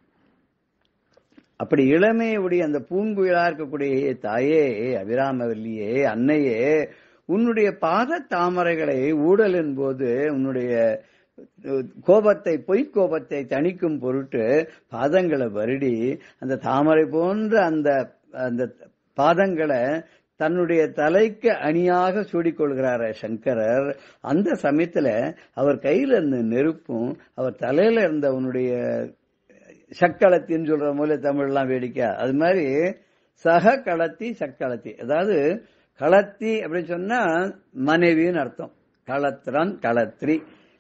அப்படி இளமையுடைய அந்த பூங்குயிலா இருக்கக்கூடிய தாயே அபிராமவல்லியே அன்னையே உன்னுடைய பாத தாமரைகளை ஊடலின் போது உன்னுடைய அஹ், கோபத்தை பொய்க் கோபத்தை தணிக்கும் பொருட்டு பாதங்களை வருடி அந்த தாமரை போன்ற அந்த அந்த பாதங்களை தன்னுடைய தலைக்கு அணியாக சூடிக்கொள்கிறார சங்கரர் அந்த சமயத்துல அவர் கையில இருந்த நெருப்பும் அவர் தலையில இருந்த உன்னுடைய சக்களத்தின்னு சொல்ற போல தமிழ்லாம் வேடிக்கை அது மாதிரி சக களத்தி சக்களத்தி அதாவது களத்தி அப்படின்னு சொன்னா மனைவின்னு அர்த்தம் களத்திரன் களத்ரி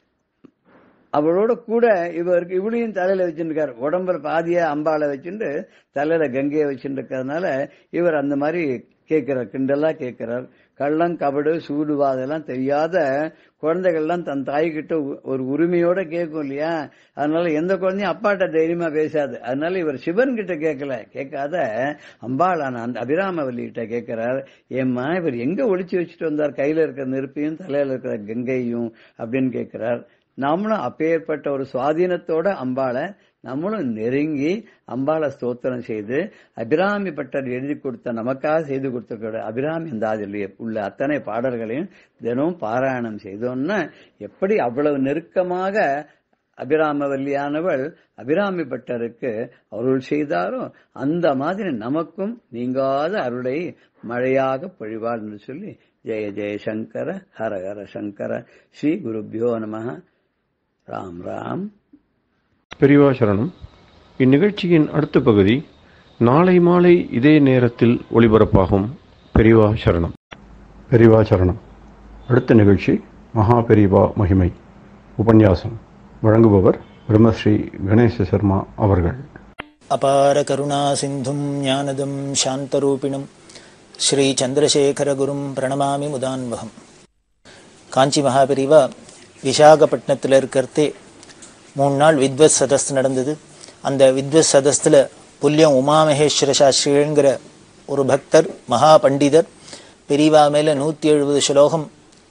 அவளோட கூட இவருக்கு இவளையும் தலையில வச்சுருக்காரு உடம்புல பாதிய அம்பாளை வச்சுட்டு தலையில கங்கையை வச்சுட்டு இருக்கிறதுனால இவர் அந்த மாதிரி கேட்கிறார் கிண்டலா கேட்கிறார் கள்ளம் கபடு சூடுவா அதெல்லாம் தெரியாத குழந்தைகள்லாம் தன் தாய்கிட்ட உ- ஒரு உரிமையோட கேட்கும் இல்லையா அதனால எந்த குழந்தையும் அப்பாட்ட தைரியமா பேசாது அதனால இவர் சிவன் கிட்ட கேட்கல கேட்காத அம்பாளான அந்த அபிராமவல்லி கிட்ட கேட்கிறார் ஏம்மா இவர் எங்க ஒளிச்சு வச்சுட்டு வந்தார் கையில இருக்கிற நெருப்பையும் தலையில இருக்கிற கங்கையும் அப்படின்னு கேட்கிறார் நாமளும் அப்பேற்பட்ட ஒரு சுவாதீனத்தோட அம்பாளை நம்மளும் நெருங்கி அம்பாளை ஸ்தோத்திரம் செய்து அபிராமி பட்டர் எழுதி கொடுத்த நமக்காக செய்து கொடுத்த அபிராமி அந்தாதில் உள்ள அத்தனை பாடல்களையும் தினமும் பாராயணம் செய்தோம்னா எப்படி அவ்வளவு நெருக்கமாக அபிராமவல்லியானவள் அபிராமி பட்டருக்கு அருள் செய்தாரோ அந்த மாதிரி நமக்கும் நீங்காத அருளை மழையாக பொழிவாள் என்று சொல்லி ஜெய ஜெய சங்கர ஹர ஹர சங்கர ஸ்ரீ குருபியோ நம ராம் ராம் பெரியவா சரணம் இந்நிகழ்ச்சியின் அடுத்த பகுதி நாளை மாலை இதே நேரத்தில் ஒளிபரப்பாகும் பெரியவா சரணம் பெரியவா சரணம் அடுத்த நிகழ்ச்சி மகா பெரியவா மகிமை உபன்யாசம் வழங்குபவர் பிரம்மஸ்ரீ கணேச சர்மா அவர்கள் அபார கருணா சிந்தும் ஞானதம் சாந்தரூபிணம் ஸ்ரீ சந்திரசேகரகுரும் பிரணமாமி முதான்வகம் காஞ்சி மகாபெரிவா விசாகப்பட்டினத்தில் இருக்கிறதே மூணு நாள் வித்வத் சதஸ் நடந்தது அந்த வித்வத் சதஸ்தில் புல்யம் உமாமகேஸ்வர சாஸ்திரிங்கிற ஒரு பக்தர் மகா பண்டிதர் பெரியவா மேல நூற்றி எழுபது ஸ்லோகம்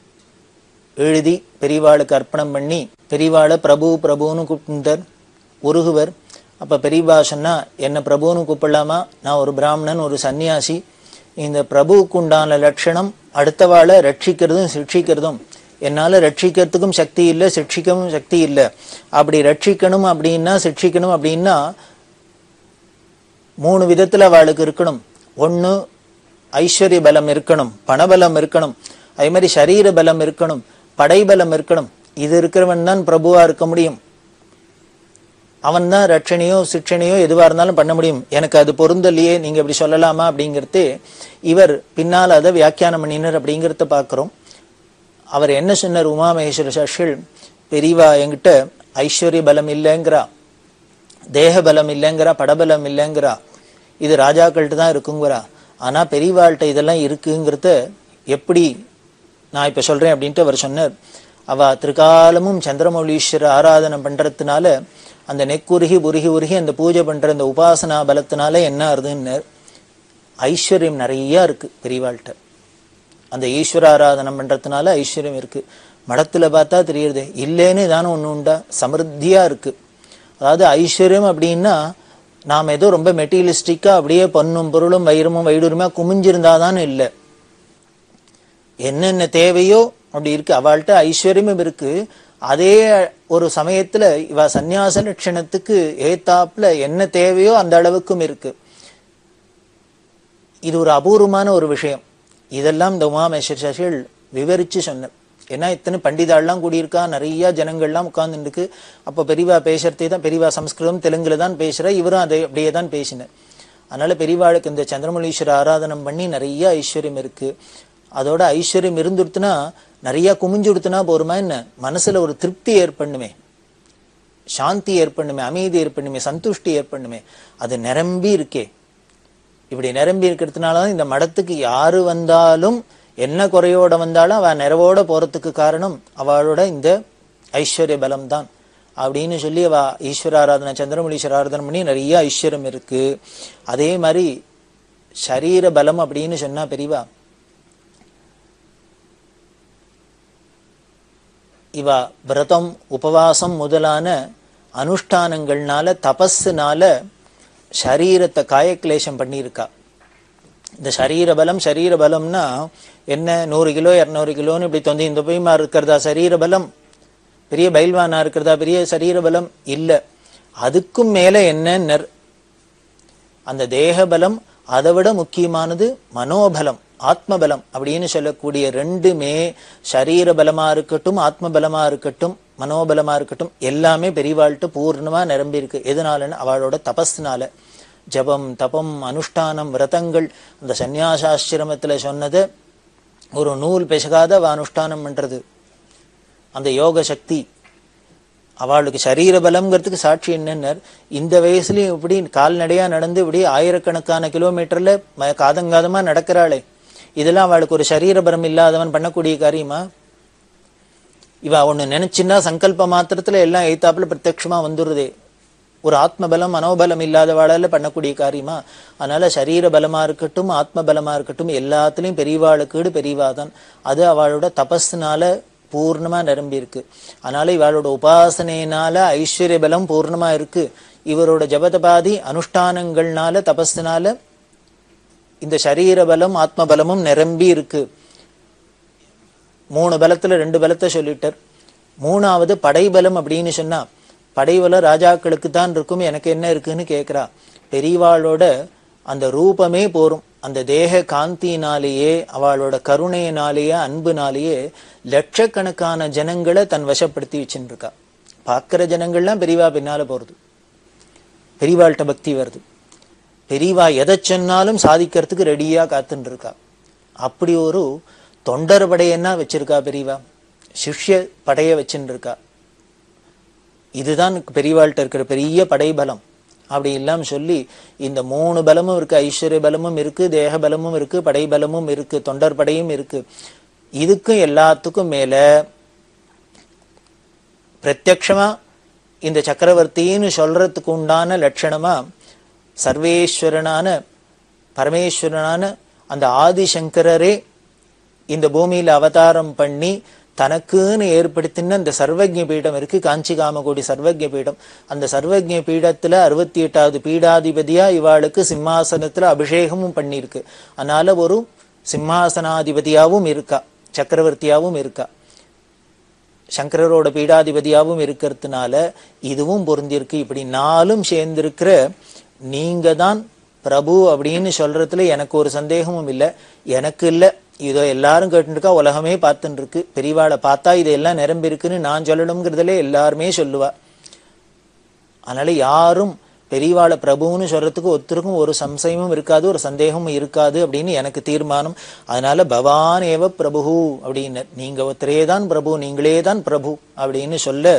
எழுதி பெரியவாளுக்கு அர்ப்பணம் பண்ணி பெரியவாளை பிரபு பிரபுன்னு கூப்பிட்டார் உருகுவர் அப்ப பெரியவா சொன்னா என்ன பிரபுன்னு கூப்பிடலாமா நான் ஒரு பிராமணன் ஒரு சன்னியாசி இந்த பிரபுவுக்கு உண்டான லட்சணம் அடுத்தவாளை ரட்சிக்கிறதும் சிக்ஷிக்கிறதும் என்னால ரட்சிக்கிறதுக்கும் சக்தி இல்லை சிக்ஷிக்கவும் சக்தி இல்லை அப்படி ரட்சிக்கணும் அப்படின்னா சிக்ஷிக்கணும் அப்படின்னா மூணு விதத்துல அவளுக்கு இருக்கணும் ஒண்ணு ஐஸ்வர்ய பலம் இருக்கணும் பணபலம் இருக்கணும் அதே மாதிரி சரீர பலம் இருக்கணும் படைபலம் இருக்கணும் இது இருக்கிறவன் தான் பிரபுவா இருக்க முடியும் அவன் தான் ரட்சணையோ சிக்ஷணையோ எதுவா இருந்தாலும் பண்ண முடியும் எனக்கு அது பொருந்தலையே நீங்க இப்படி சொல்லலாமா அப்படிங்கிறது இவர் பின்னால் அதை வியாக்கியானம் பண்ணினர் அப்படிங்கிறத பார்க்கிறோம் அவர் என்ன சொன்னார் உமா மகேஸ்வர சாஷில் பெரியவா என்கிட்ட ஐஸ்வர்ய பலம் இல்லைங்கிறா தேக பலம் இல்லைங்கிறா படபலம் இல்லைங்கிறா இது ராஜாக்கள்கிட்ட தான் இருக்குங்கிறா ஆனா பெரியவாள்கிட்ட இதெல்லாம் இருக்குங்கிறத எப்படி நான் இப்ப சொல்றேன் அப்படின்ட்டு அவர் சொன்னார் அவ திருக்காலமும் சந்திரமௌலீஸ்வர ஆராதனை பண்றதுனால அந்த நெக்குருகி உருகி உருகி அந்த பூஜை பண்ற அந்த உபாசனா பலத்தினால என்ன ஆறுதுன்னு ஐஸ்வர்யம் நிறைய இருக்கு பெரியவாள்கிட்ட அந்த ஈஸ்வர ஆராதனம் பண்றதுனால ஐஸ்வர்யம் இருக்கு மடத்துல பார்த்தா தெரியுது இல்லைன்னு ஏதானும் ஒண்ணு உண்டா சமிருத்தியா இருக்கு அதாவது ஐஸ்வர்யம் அப்படின்னா நாம் ஏதோ ரொம்ப மெட்டீரியலிஸ்டிக்கா அப்படியே பொன்னும் பொருளும் வயிறுமும் வைடூருமா குமிஞ்சிருந்தாதான் இல்லை என்னென்ன தேவையோ அப்படி இருக்கு அவள்கிட்ட ஐஸ்வர்யமும் இருக்கு அதே ஒரு சமயத்துல இவ சந்நியாச லட்சணத்துக்கு ஏத்தாப்புல என்ன தேவையோ அந்த அளவுக்கும் இருக்கு இது ஒரு அபூர்வமான ஒரு விஷயம் இதெல்லாம் இந்த உமாமேஸ்வர் சசிகள் விவரிச்சு சொன்னார் ஏன்னா இத்தனை பண்டிதாள்லாம் கூடியிருக்கா நிறைய ஜனங்கள்லாம் உட்கார்ந்துருக்கு அப்போ பெரியவா பேசுறதே தான் பெரியவா சம்ஸ்கிருதம் தெலுங்குல தான் பேசுற இவரும் அதை அப்படியே தான் பேசினார் அதனால பெரியவாளுக்கு இந்த சந்திரமௌலீஸ்வர ஆராதனம் பண்ணி நிறைய ஐஸ்வர்யம் இருக்கு அதோட ஐஸ்வர்யம் இருந்துடுத்துனா நிறைய குமிஞ்சு கொடுத்துனா போருமா என்ன மனசுல ஒரு திருப்தி ஏற்பண்ணுமே சாந்தி ஏற்பண்ணுமே அமைதி ஏற்பண்ணுமே சந்துஷ்டி ஏற்பண்ணுமே அது நிரம்பி இருக்கே இப்படி நிரம்பி இருக்கிறதுனால தான் இந்த மடத்துக்கு யாரு வந்தாலும் என்ன குறையோட வந்தாலும் அவ நிறைவோட போறதுக்கு காரணம் அவளோட இந்த ஐஸ்வர்ய பலம் தான் அப்படின்னு சொல்லி அவ ஈஸ்வர ஆராதனை சந்திரமௌலீஸ்வர ஆராதனை பண்ணி நிறைய ஐஸ்வர்யம் இருக்கு அதே மாதிரி சரீர பலம் அப்படின்னு சொன்னா பெரியவா இவ விரதம் உபவாசம் முதலான அனுஷ்டானங்கள்னால தபஸுனால சரீரத்தை காயக்லேஷம் பண்ணியிருக்கா இந்த சரீர பலம் சரீர பலம்னா என்ன நூறு கிலோ இரநூறு கிலோன்னு இப்படி தொந்தி இந்த போய்மா இருக்கிறதா சரீர பலம் பெரிய பைல்வானா இருக்கிறதா பெரிய சரீர பலம் இல்ல அதுக்கும் மேல என்ன அந்த தேக பலம் அதை விட முக்கியமானது மனோபலம் ஆத்மபலம் அப்படின்னு சொல்லக்கூடிய ரெண்டுமே சரீர பலமா இருக்கட்டும் ஆத்ம பலமா இருக்கட்டும் மனோபலமா இருக்கட்டும் எல்லாமே பெரியவாழ்ட்டு பூர்ணமா நிரம்பி இருக்கு எதனாலன்னு அவளோட தபஸ்னால ஜபம் தபம் அனுஷ்டானம் விரதங்கள் அந்த சந்நியாசாசிரமத்துல சொன்னது ஒரு நூல் பெசகாத அவ அனுஷ்டானம் பண்றது அந்த யோக சக்தி அவளுக்கு சரீர பலம்ங்கிறதுக்கு சாட்சி என்னன்னர் இந்த வயசுலயும் இப்படி கால்நடையா நடந்து இப்படி ஆயிரக்கணக்கான கிலோமீட்டர்ல ம- காதங்காதமா நடக்கிறாளே இதெல்லாம் அவளுக்கு ஒரு சரீர பலம் இல்லாதவன் பண்ணக்கூடிய காரியமா இவ ஒண்ணு நினைச்சுன்னா சங்கல்ப மாத்திரத்துல எல்லாம் எய்த்தாப்புல பிரத்யட்சமா வந்துருதே ஒரு ஆத்ம பலம் மனோபலம் இல்லாதவாளால பண்ணக்கூடிய காரியமா அதனால சரீர பலமா இருக்கட்டும் ஆத்ம பலமா இருக்கட்டும் எல்லாத்துலயும் பெரியவாளுக்கீடு பெரியவாதான் அது அவளோட தபஸ்னால பூர்ணமா நிரம்பி இருக்கு அதனால இவளோட உபாசனையினால ஐஸ்வர்ய பலம் பூர்ணமா இருக்கு இவரோட ஜபதபாதி அனுஷ்டானங்கள்னால தபஸ்னால இந்த சரீர பலம் ஆத்ம பலமும் நிரம்பி இருக்கு மூணு பலத்துல ரெண்டு பலத்தை சொல்லிட்டார் மூணாவது படைபலம் அப்படின்னு சொன்னா படைபலம் ராஜாக்களுக்கு தான் இருக்கும் எனக்கு என்ன இருக்குன்னு கேக்குறா பெரியவாளோட அந்த ரூபமே போரும் அந்த தேக காந்தியினாலேயே அவளோட கருணையினாலேயே அன்புனாலேயே லட்சக்கணக்கான ஜனங்களை தன் வசப்படுத்தி வச்சுட்டு இருக்கா பார்க்கிற ஜனங்கள்லாம் பெரியவா பின்னால போறது பெரியவாள்கிட்ட பக்தி வருது பெரியவா எதை சொன்னாலும் சாதிக்கிறதுக்கு ரெடியா காத்துட்டு இருக்கா அப்படி ஒரு தொண்டர் படையன்னா வச்சிருக்கா பெரியவா சிஷ்ய படைய வச்சுட்டு இருக்கா இதுதான் பெரியவாள்கிட்ட இருக்கிற பெரிய படைபலம் அப்படி இல்லாம சொல்லி இந்த மூணு பலமும் இருக்கு ஐஸ்வர்ய பலமும் இருக்கு தேக பலமும் இருக்கு படைபலமும் இருக்கு தொண்டர் படையும் இருக்கு இதுக்கும் எல்லாத்துக்கும் மேல பிரத்யக்ஷமா இந்த சக்கரவர்த்தின்னு சொல்றதுக்கு உண்டான லட்சணமா சர்வேஸ்வரனான பரமேஸ்வரனான அந்த ஆதிசங்கரரே இந்த பூமியில அவதாரம் பண்ணி தனக்குன்னு ஏற்படுத்தின அந்த சர்வஜ்ய பீடம் இருக்கு காஞ்சி காமகோடி சர்வஜ்ய பீடம் அந்த சர்வஜ்ய பீடத்துல அறுபத்தி எட்டாவது பீடாதிபதியா இவாளுக்கு சிம்மாசனத்துல அபிஷேகமும் பண்ணியிருக்கு அதனால ஒரு சிம்மாசனாதிபதியாவும் இருக்கா சக்கரவர்த்தியாவும் இருக்கா சங்கரரோட பீடாதிபதியாவும் இருக்கிறதுனால இதுவும் பொருந்திருக்கு இப்படி நாலும் சேர்ந்திருக்கிற நீங்க தான் பிரபு அப்படின்னு சொல்றதுல எனக்கு ஒரு சந்தேகமும் இல்லை எனக்கு இல்லை இதோ எல்லாரும் கேட்டுட்டு இருக்கா உலகமே பார்த்துட்டு இருக்கு பெரியவாளை பார்த்தா இதெல்லாம் நிரம்பி இருக்குன்னு நான் சொல்லணுங்கிறதுல எல்லாருமே சொல்லுவா அதனால யாரும் பெரியவாளை பிரபுன்னு சொல்றதுக்கு ஒருத்தருக்கும் ஒரு சம்சயமும் இருக்காது ஒரு சந்தேகமும் இருக்காது அப்படின்னு எனக்கு தீர்மானம் அதனால பவான் ஏவ பிரபு அப்படின்னு நீங்க ஒருத்தரே தான் பிரபு நீங்களே தான் பிரபு அப்படின்னு சொல்ல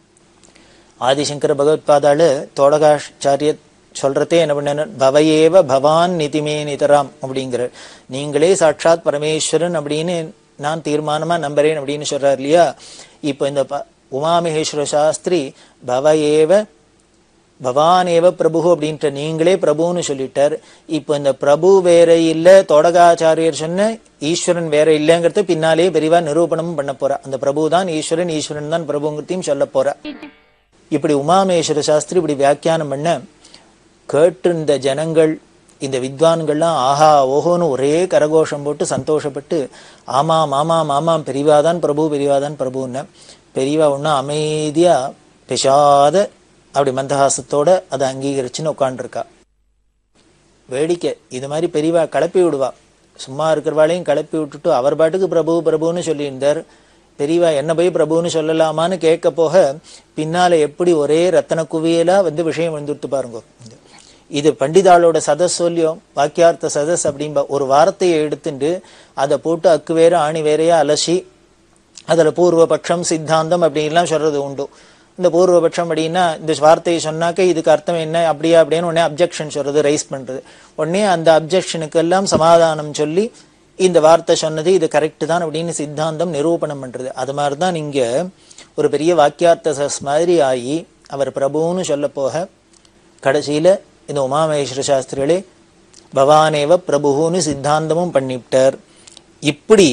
ஆதிசங்கர பகவத்பாதால தோடகாச்சாரிய சொல்றதே என்ன பண்ண பவையேவ பவான் நிதிமே நிதராம் அப்படிங்கிற நீங்களே சாட்சாத் பரமேஸ்வரன் அப்படின்னு நான் தீர்மானமா நம்புறேன் அப்படின்னு சொல்றார் இல்லையா இப்போ இந்த ப- உமாமகேஸ்வர சாஸ்திரி பவையேவ பவானேவ பிரபு அப்படின்ற நீங்களே பிரபுன்னு சொல்லிட்டார் இப்போ இந்த பிரபு வேற இல்ல தோடகாச்சாரியர் சொன்ன ஈஸ்வரன் வேற இல்லைங்கிறத பின்னாலே பெரிவா நிரூபணமும் பண்ண போறா அந்த பிரபு தான் ஈஸ்வரன் ஈஸ்வரன் தான் பிரபுங்கிறதையும் சொல்ல போறா இப்படி உமாமேஸ்வர சாஸ்திரி இப்படி வியாக்கியானம் பண்ண கேட்டிருந்த ஜனங்கள் இந்த வித்வான்கள்லாம் ஆஹா ஓஹோன்னு ஒரே கரகோஷம் போட்டு சந்தோஷப்பட்டு ஆமாம் ஆமாம் ஆமாம் பெரியவாதான் பிரபு பெரியவாதான் பிரபுன்னு பெரியவா ஒன்றும் அமைதியா பெஷாத அப்படி மந்தஹாசத்தோட அதை அங்கீகரிச்சுன்னு உட்காண்டிருக்கா வேடிக்கை இது மாதிரி பெரியவா கிளப்பி விடுவா சும்மா இருக்கிறவாளையும் கிளப்பி விட்டுட்டு அவர் பாட்டுக்கு பிரபு பிரபுன்னு சொல்லியிருந்தார் பெரியவா என்ன போய் பிரபுன்னு சொல்லலாமான்னு கேட்க போக பின்னால எப்படி ஒரே ரத்தன குவியலா வந்து விஷயம் வந்துட்டு பாருங்க இது பண்டிதாளோட சதஸ் சொல்லியும் வாக்கியார்த்த சதஸ் அப்படின்பா ஒரு வார்த்தையை எடுத்துட்டு அதை போட்டு அக்கு வேற ஆணி வேறையா அலசி அதுல பூர்வபட்சம் சித்தாந்தம் அப்படின்லாம் சொல்றது உண்டு இந்த பூர்வபட்சம் அப்படின்னா இந்த வார்த்தையை சொன்னாக்க இதுக்கு அர்த்தம் என்ன அப்படியா அப்படின்னு உடனே அப்ஜெக்ஷன் சொல்றது ரைஸ் பண்றது உடனே அந்த அப்ஜெக்ஷனுக்கு எல்லாம் சமாதானம் சொல்லி இந்த வார்த்தை சொன்னது இது கரெக்ட் தான் அப்படின்னு சித்தாந்தம் நிரூபணம் பண்றது அது மாதிரி தான் இங்க ஒரு பெரிய வாக்கியார்த்த சஸ் மாதிரி ஆகி அவர் பிரபுன்னு சொல்ல போக கடைசியில இந்த உமாமகேஸ்வர சாஸ்திரிகளே பவானேவ பிரபுன்னு சித்தாந்தமும் பண்ணிவிட்டார் இப்படி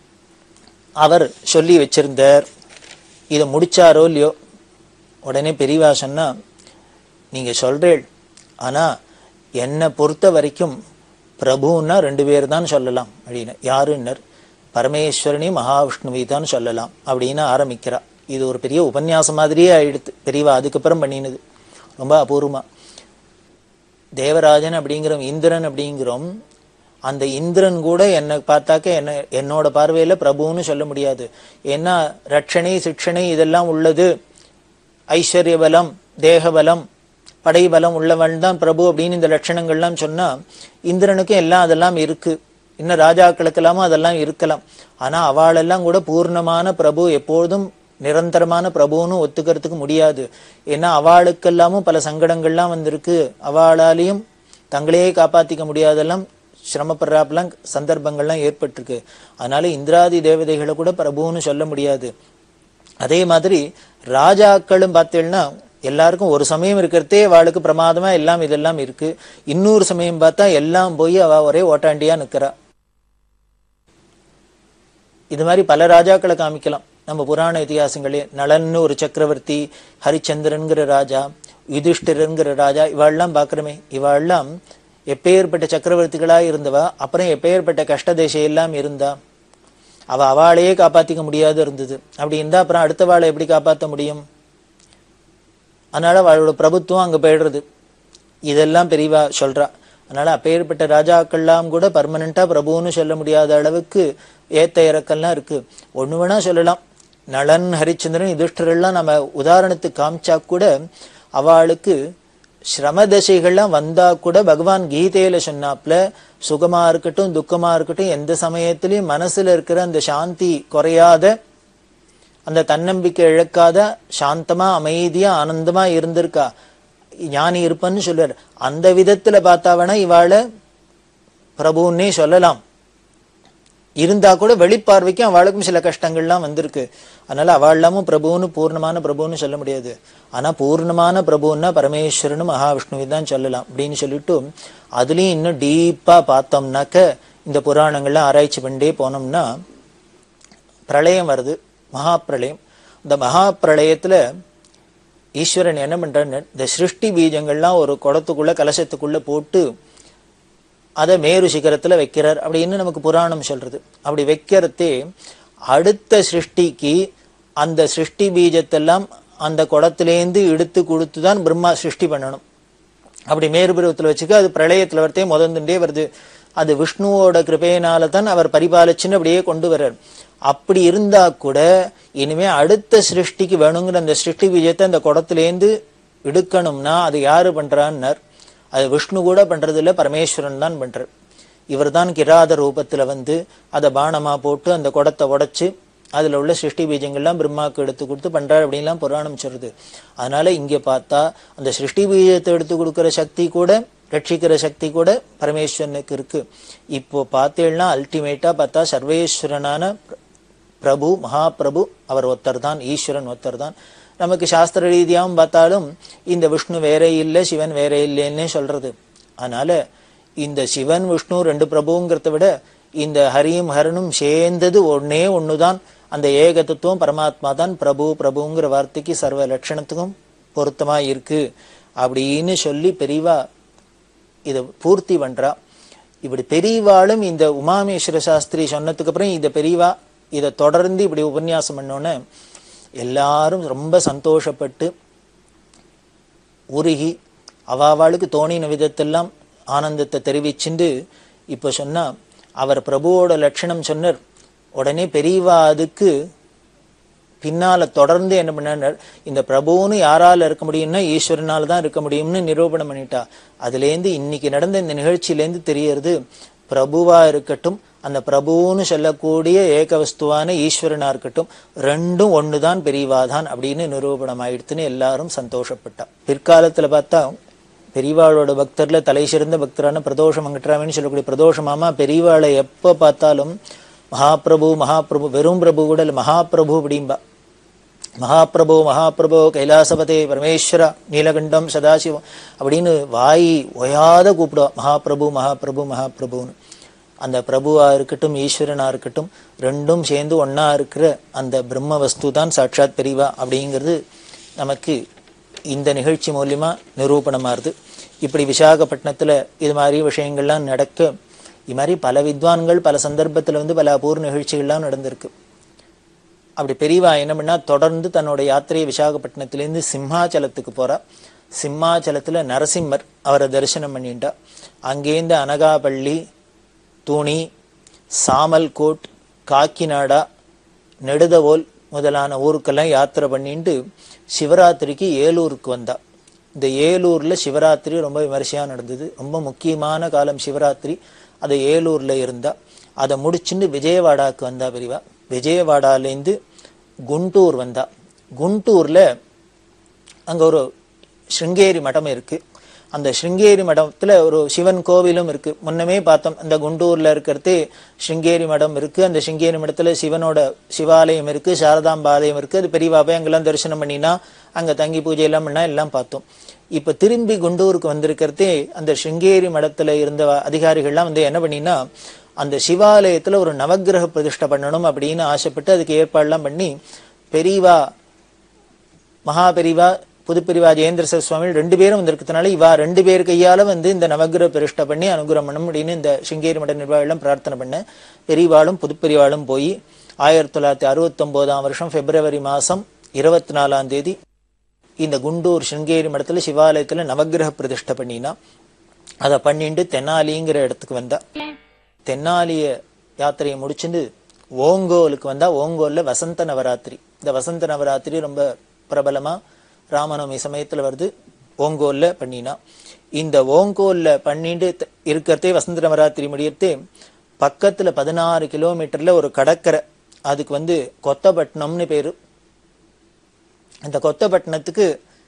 அவர் சொல்லி வச்சிருந்தார் இதை முடிச்சாரோ இல்லையோ உடனே பெரியவா சொன்னா நீங்க சொல்றேள் ஆனா என்னை பொறுத்த வரைக்கும் பிரபுன்னா ரெண்டு பேர் தான் சொல்லலாம் அப்படின்னு யாருன்னர் பரமேஸ்வரனி மகாவிஷ்ணுவை தான் சொல்லலாம் அப்படின்னு ஆரம்பிக்கிறா இது ஒரு பெரிய உபன்யாசம் மாதிரியே ஆயிடுத்து பெரியவா அதுக்கப்புறம் பண்ணினது ரொம்ப அபூர்வமா தேவராஜன் அப்படிங்கிறோம் இந்திரன் அப்படிங்கிறோம் அந்த இந்திரன் கூட என்னை பார்த்தாக்க என்ன என்னோட பார்வையில பிரபுன்னு சொல்ல முடியாது ஏன்னா ரட்சணை சிக்ஷணை இதெல்லாம் உள்ளது ஐஸ்வர்ய பலம் தேக பலம் படை பலம் உள்ளவன் தான் பிரபு அப்படின்னு இந்த லட்சணங்கள்லாம் சொன்னா இந்திரனுக்கும் எல்லாம் அதெல்லாம் இருக்கு இன்னும் ராஜாக்களுக்கெல்லாமும் அதெல்லாம் இருக்கலாம் ஆனா அவளெல்லாம் கூட பூர்ணமான பிரபு எப்பொழுதும் நிரந்தரமான பிரபுன்னு ஒத்துக்கிறதுக்கு முடியாது ஏன்னா அவளுக்கெல்லாமும் பல சங்கடங்கள்லாம் வந்திருக்கு அவளாலையும் தங்களையே காப்பாத்திக்க முடியாதெல்லாம் சிரமப்படுறாப்பெல்லாம் சந்தர்ப்பங்கள்லாம் ஏற்பட்டிருக்கு அதனால இந்திராதி தேவதைகளை கூட பிரபுன்னு சொல்ல முடியாது அதே மாதிரி ராஜாக்களும் பார்த்தீங்கன்னா எல்லாருக்கும் ஒரு சமயம் இருக்கிறதே அவளுக்கு பிரமாதமா எல்லாம் இதெல்லாம் இருக்கு இன்னொரு சமயம் பார்த்தா எல்லாம் போய் அவ ஒரே ஓட்டாண்டியா நிக்கிறா இது மாதிரி பல ராஜாக்களை காமிக்கலாம் நம்ம புராண இதிகாசங்களே நளன்னு ஒரு சக்கரவர்த்தி ஹரிச்சந்திரன்கிற ராஜா யுதிஷ்டிரன்கிற ராஜா இவாள்லாம் பார்க்கிறோமே இவாள்லாம் எப்பேற்பட்ட சக்கரவர்த்திகளா இருந்தவா அப்புறம் எப்பேற்பட்ட கஷ்ட எல்லாம் இருந்தா அவ அவளையே காப்பாத்திக்க முடியாது இருந்தது அப்படி இருந்தா அப்புறம் அடுத்த வாழை எப்படி காப்பாற்ற முடியும் அதனால அவளோட பிரபுத்துவம் அங்க போயிடுறது இதெல்லாம் பெரியவா சொல்றா அதனால அப்பேற்பட்ட ராஜாக்கள்லாம் கூட பர்மனண்டா பிரபுன்னு சொல்ல முடியாத அளவுக்கு ஏத்த இறக்கெல்லாம் இருக்கு ஒண்ணு வேணா சொல்லலாம் நளன் ஹரிச்சந்திரன் யுதிஷ்டரெல்லாம் நம்ம உதாரணத்துக்கு காமிச்சா கூட அவளுக்கு சிரம தசைகள்லாம் வந்தா கூட பகவான் கீதையில சொன்னாப்ல சுகமா இருக்கட்டும் துக்கமா இருக்கட்டும் எந்த சமயத்திலயும் மனசுல இருக்கிற அந்த சாந்தி குறையாத அந்த தன்னம்பிக்கை இழக்காத சாந்தமா அமைதியா ஆனந்தமா இருந்திருக்கா ஞானி இருப்பன்னு சொல்றாரு அந்த விதத்துல பார்த்தாவனா இவாள பிரபுன்னே சொல்லலாம் இருந்தா கூட வெளிப்பார்வைக்கும் அவளுக்கும் சில கஷ்டங்கள்லாம் வந்திருக்கு அதனால அவள்லாமும் பிரபுன்னு பூர்ணமான பிரபுன்னு சொல்ல முடியாது ஆனா பூர்ணமான பிரபுன்னா பரமேஸ்வரனும் மகாவிஷ்ணுவை தான் சொல்லலாம் அப்படின்னு சொல்லிட்டு அதுலயும் இன்னும் டீப்பா பார்த்தோம்னாக்க இந்த புராணங்கள்லாம் ஆராய்ச்சி பண்ணிட்டே போனோம்னா பிரளயம் வருது மகா பிரளயம் இந்த மகா பிரளயத்துல ஈஸ்வரன் என்ன பண்றான்னு இந்த சிருஷ்டி பீஜங்கள்லாம் ஒரு குடத்துக்குள்ள கலசத்துக்குள்ள போட்டு அதை மேரு சிகரத்துல வைக்கிறார் அப்படின்னு நமக்கு புராணம் சொல்றது அப்படி வைக்கிறதே அடுத்த சிருஷ்டிக்கு அந்த சிருஷ்டி பீஜத்தெல்லாம் அந்த குடத்திலேந்து எடுத்து கொடுத்து தான் பிரம்மா சிருஷ்டி பண்ணணும் அப்படி மேரு பருவத்தில் வச்சுக்க அது பிரளயத்துல வரத்தே முதந்துட்டே வருது அது விஷ்ணுவோட கிருபையினால தான் அவர் பரிபாலிச்சுன்னு அப்படியே கொண்டு வர்றார் அப்படி இருந்தா கூட இனிமே அடுத்த சிருஷ்டிக்கு வேணுங்கிற அந்த சிருஷ்டி விஜயத்தை அந்த குடத்திலேந்து எடுக்கணும்னா அது யாரு பண்றான்னார் அது விஷ்ணு கூட பண்றது இல்ல பரமேஸ்வரன் தான் பண்றார் இவர் தான் கிராத ரூபத்துல வந்து அதை பானமா போட்டு அந்த குடத்தை உடைச்சு அதுல உள்ள சிருஷ்டி பீஜங்கள்லாம் பிரம்மாவுக்கு எடுத்து கொடுத்து பண்றாரு அப்படின்லாம் புராணம் சொல்றது அதனால இங்க பார்த்தா அந்த சிருஷ்டி பீஜத்தை எடுத்து கொடுக்கிற சக்தி கூட ரட்சிக்கிற சக்தி கூட பரமேஸ்வரனுக்கு இருக்கு இப்போ பார்த்தேன்னா அல்டிமேட்டா பார்த்தா சர்வேஸ்வரனான பிரபு மகாபிரபு அவர் ஒருத்தர் தான் ஈஸ்வரன் ஒருத்தர் தான் நமக்கு சாஸ்திர ரீதியாகவும் பார்த்தாலும் இந்த விஷ்ணு வேற இல்லை சிவன் வேற இல்லைன்னே சொல்றது அதனால இந்த சிவன் விஷ்ணு ரெண்டு பிரபுங்கிறத விட இந்த ஹரியும் ஹரனும் சேர்ந்தது ஒன்னே ஒண்ணுதான் அந்த ஏக தத்துவம் பரமாத்மா தான் பிரபு பிரபுங்கிற வார்த்தைக்கு சர்வ லட்சணத்துக்கும் பொருத்தமா இருக்கு அப்படின்னு சொல்லி பெரியவா இதை பூர்த்தி பண்றா இப்படி பெரியவாளும் இந்த உமாமேஸ்வர சாஸ்திரி சொன்னதுக்கு அப்புறம் இந்த பெரியவா இதை தொடர்ந்து இப்படி உபன்யாசம் பண்ணோன்னே எல்லாரும் ரொம்ப சந்தோஷப்பட்டு உருகி அவாவாளுக்கு தோணின விதத்தெல்லாம் ஆனந்தத்தை தெரிவிச்சுண்டு இப்போ சொன்னா அவர் பிரபுவோட லட்சணம் சொன்னார் உடனே பெரியவா அதுக்கு பின்னால தொடர்ந்து என்ன பண்ணார் இந்த பிரபுன்னு யாரால இருக்க முடியும்னா ஈஸ்வரனால தான் இருக்க முடியும்னு நிரூபணம் பண்ணிட்டா அதுலேருந்து இன்னைக்கு நடந்த இந்த நிகழ்ச்சியிலேருந்து தெரியறது பிரபுவா இருக்கட்டும் அந்த பிரபுன்னு சொல்லக்கூடிய ஏகவஸ்துவான ஈஸ்வரனா இருக்கட்டும் ரெண்டும் ஒண்ணுதான் பெரியவாதான் அப்படின்னு நிரூபணம் ஆயிடுத்துன்னு எல்லாரும் சந்தோஷப்பட்டா பிற்காலத்துல பார்த்தா பெரியவாளோட பக்தர்ல தலை சிறந்த பக்தரான பிரதோஷம் அங்கட்ராமின்னு சொல்லக்கூடிய பிரதோஷமாமா பெரியவாளை எப்ப பார்த்தாலும் மகாபிரபு மகாபிரபு வெறும் பிரபு கூட இல்ல மகாபிரபு அப்படிம்பா மகாபிரபு மகாபிரபு கைலாசபதே பரமேஸ்வரா நீலகண்டம் சதாசிவம் அப்படின்னு வாய் ஒயாத கூப்பிடுவா மகாபிரபு மகாபிரபு மகாபிரபுன்னு அந்த பிரபுவா இருக்கட்டும் ஈஸ்வரனா இருக்கட்டும் ரெண்டும் சேர்ந்து ஒண்ணா இருக்கிற அந்த பிரம்ம வஸ்து தான் சாட்சாத் பெரியவா அப்படிங்கிறது நமக்கு இந்த நிகழ்ச்சி மூலியமா நிரூபணமாறுது இப்படி விசாகப்பட்டினத்துல இது மாதிரி விஷயங்கள்லாம் நடக்க இது மாதிரி பல வித்வான்கள் பல சந்தர்ப்பத்துல வந்து பல அபூர்வ நிகழ்ச்சிகள்லாம் நடந்திருக்கு அப்படி பெரியவா என்ன பண்ணா தொடர்ந்து தன்னோட யாத்திரையை விசாகப்பட்டினத்திலேருந்து சிம்மாச்சலத்துக்கு போறா சிம்மாச்சலத்துல நரசிம்மர் அவரை தரிசனம் பண்ணிட்டா அங்கேருந்து அனகாபள்ளி தூணி சாமல்கோட் காக்கிநாடா நெடுதவோல் முதலான ஊருக்கெல்லாம் யாத்திரை பண்ணிட்டு சிவராத்திரிக்கு ஏலூருக்கு வந்தா இந்த ஏலூர்ல சிவராத்திரி ரொம்ப விமரிசையா நடந்தது ரொம்ப முக்கியமான காலம் சிவராத்திரி அது ஏலூர்ல இருந்தா அதை முடிச்சுட்டு விஜயவாடாக்கு வந்தா பெரியவா விஜயவாடாலேருந்து குண்டூர் வந்தா குண்டூர்ல அங்க ஒரு ஸ்ருங்கேரி மடம் இருக்கு அந்த ஸ்ருங்கேரி மடத்துல ஒரு சிவன் கோவிலும் இருக்கு முன்னமே பார்த்தோம் அந்த குண்டூர்ல இருக்கிறது ஸ்ருங்கேரி மடம் இருக்கு அந்த ஸ்ருங்கேரி மடத்துல சிவனோட சிவாலயம் இருக்கு சாரதாம்பாலயம் இருக்கு அது பெரியவா போய் அங்கெல்லாம் தரிசனம் பண்ணினா அங்க தங்கி பூஜை எல்லாம் பண்ணா எல்லாம் பார்த்தோம் இப்ப திரும்பி குண்டூருக்கு வந்திருக்கிறதே அந்த ஸ்ருங்கேரி மடத்துல இருந்த அதிகாரிகள்லாம் வந்து என்ன பண்ணினா அந்த சிவாலயத்துல ஒரு நவக்கிரக பிரதிஷ்டை பண்ணணும் அப்படின்னு ஆசைப்பட்டு அதுக்கு ஏற்பாடுலாம் பண்ணி பெரியவா மகா பெரிவா புதுப்பெரிவா ஜெயேந்திர சரஸ்வாமி சுவாமி ரெண்டு பேரும் வந்திருக்கிறதுனால இவா ரெண்டு பேர் கையால வந்து இந்த நவகிரக பிரதிஷ்டை பண்ணி அனுகிரகம் பண்ணணும் அப்படின்னு இந்த சிங்கேரி மட நிர்வாகிகளும் பிரார்த்தனை பண்ண பெரியவாளும் புதுப்பெரிவாளும் போய் ஆயிரத்தி தொள்ளாயிரத்தி அறுபத்தி ஒன்பதாம் வருஷம் பிப்ரவரி மாசம் இருபத்தி நாலாம் தேதி இந்த குண்டூர் சிங்கேரி மடத்துல சிவாலயத்துல நவகிரக பிரதிஷ்டை பண்ணினா அதை பண்ணிட்டு தென்னாலிங்கிற இடத்துக்கு வந்தா தென்னாலிய யாத்திரையை முடிச்சுட்டு ஓங்கோலுக்கு வந்தா ஓங்கோல்ல வசந்த நவராத்திரி இந்த வசந்த நவராத்திரி ரொம்ப பிரபலமா ராமநவமி சமயத்துல வருது ஓங்கோல்ல பண்ணினா இந்த ஓங்கோல்ல பண்ணிட்டு த- இருக்கிறதே வசந்த நவராத்திரி முடியத்தே பக்கத்துல பதினாறு கிலோமீட்டர்ல ஒரு கடற்கரை அதுக்கு வந்து கொத்தப்பட்டினம்னு பேரு அந்த கொத்தப்பட்டினத்துக்கு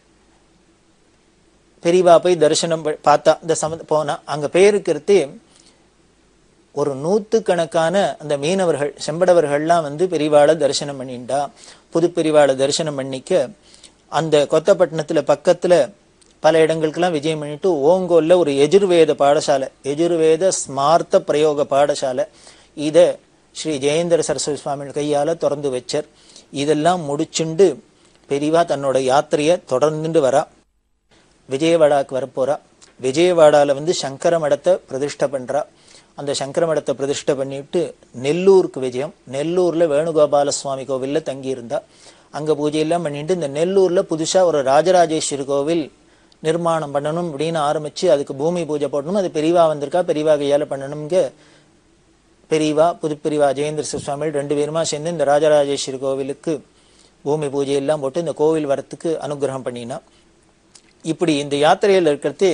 பெரியவா போய் தரிசனம் ப- பார்த்தா இந்த சம போனா அங்க பேருக்கிறதே ஒரு நூத்துக்கணக்கான அந்த மீனவர்கள் செம்படவர்கள்லாம் வந்து பெரியவாளை தரிசனம் பண்ணிண்டா புது பெரியவாளை தரிசனம் பண்ணிக்க அந்த கொத்தப்பட்டினத்துல பக்கத்துல பல இடங்களுக்கெல்லாம் விஜயம் பண்ணிட்டு ஓங்கோல்ல ஒரு எஜுர்வேத பாடசாலை எஜுர்வேத ஸ்மார்த்த பிரயோக பாடசாலை இத ஸ்ரீ ஜெயேந்திர சரஸ்வதி சுவாமி கையால திறந்து வச்சார் இதெல்லாம் முடிச்சுண்டு பெரியவா தன்னோட யாத்திரையை தொடர்ந்துட்டு வரா விஜயவாடாக்கு வரப்போறா விஜயவாடால வந்து சங்கர மடத்தை பிரதிஷ்டை பண்றா அந்த சங்கர மடத்தை பிரதிஷ்டை பண்ணிட்டு நெல்லூருக்கு விஜயம் நெல்லூர்ல வேணுகோபால சுவாமி கோவில்ல தங்கி இருந்தா அங்க பூஜையெல்லாம் பண்ணிட்டு இந்த நெல்லூர்ல புதுசா ஒரு ராஜராஜேஸ்வரி கோவில் நிர்மாணம் பண்ணணும் அப்படின்னு ஆரம்பிச்சு அதுக்கு பூமி பூஜை போடணும் அது பெரியவா வந்திருக்கா பெரியவா கையால பண்ணணுங்க பெரியவா புதுப்பெரியவா ஜெயேந்திர சுவாமிகள் ரெண்டு பேருமா சேர்ந்து இந்த ராஜராஜேஸ்வரி கோவிலுக்கு பூமி பூஜை எல்லாம் போட்டு இந்த கோவில் வரத்துக்கு அனுகிரகம் பண்ணினா இப்படி இந்த யாத்திரையில் இருக்கிறது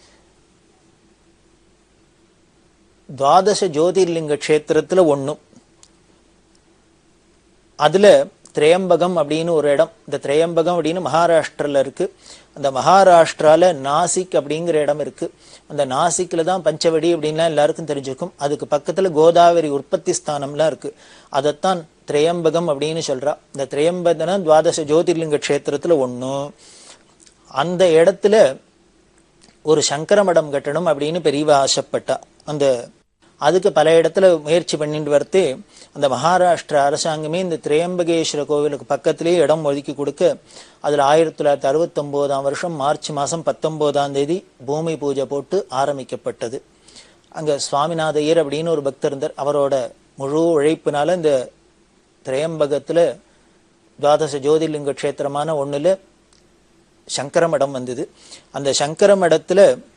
துவாதச ஜோதிர்லிங்க க்ஷேத்திரத்துல ஒண்ணும் அதுல திரையம்பகம் அப்படின்னு ஒரு இடம் இந்த திரையம்பகம் அப்படின்னு மகாராஷ்டிரால இருக்கு அந்த மகாராஷ்டிரால நாசிக் அப்படிங்கிற இடம் இருக்கு அந்த நாசிக்ல தான் பஞ்சவடி அப்படின்லாம் எல்லாருக்கும் தெரிஞ்சிருக்கும் அதுக்கு பக்கத்துல கோதாவரி உற்பத்தி ஸ்தானம்லாம் இருக்கு அதைத்தான் திரையம்பகம் அப்படின்னு சொல்றா இந்த திரையம்பகம்னா துவாதச ஜோதிர்லிங்க க்ஷேத்திரத்துல ஒண்ணும் அந்த இடத்துல ஒரு சங்கர மடம் கட்டணும் அப்படின்னு பெரியவா ஆசைப்பட்டா அந்த அதுக்கு பல இடத்துல முயற்சி பண்ணிட்டு வரத்து அந்த மகாராஷ்டிரா அரசாங்கமே இந்த திரையம்பகேஸ்வர கோவிலுக்கு பக்கத்திலேயே இடம் ஒதுக்கி கொடுக்க அதுல ஆயிரத்தி தொள்ளாயிரத்தி அறுபத்தி ஒன்பதாம் வருஷம் மார்ச் மாசம் பத்தொன்பதாம் தேதி பூமி பூஜை போட்டு ஆரம்பிக்கப்பட்டது அங்க சுவாமிநாதையர் அப்படின்னு ஒரு பக்தர் இருந்தார் அவரோட முழு உழைப்பினால இந்த திரையம்பகத்துல துவாதச ஜோதிர்லிங்க க்ஷேத்திரமான ஒண்ணுல சங்கர மடம் வந்தது அந்த சங்கர மடத்துல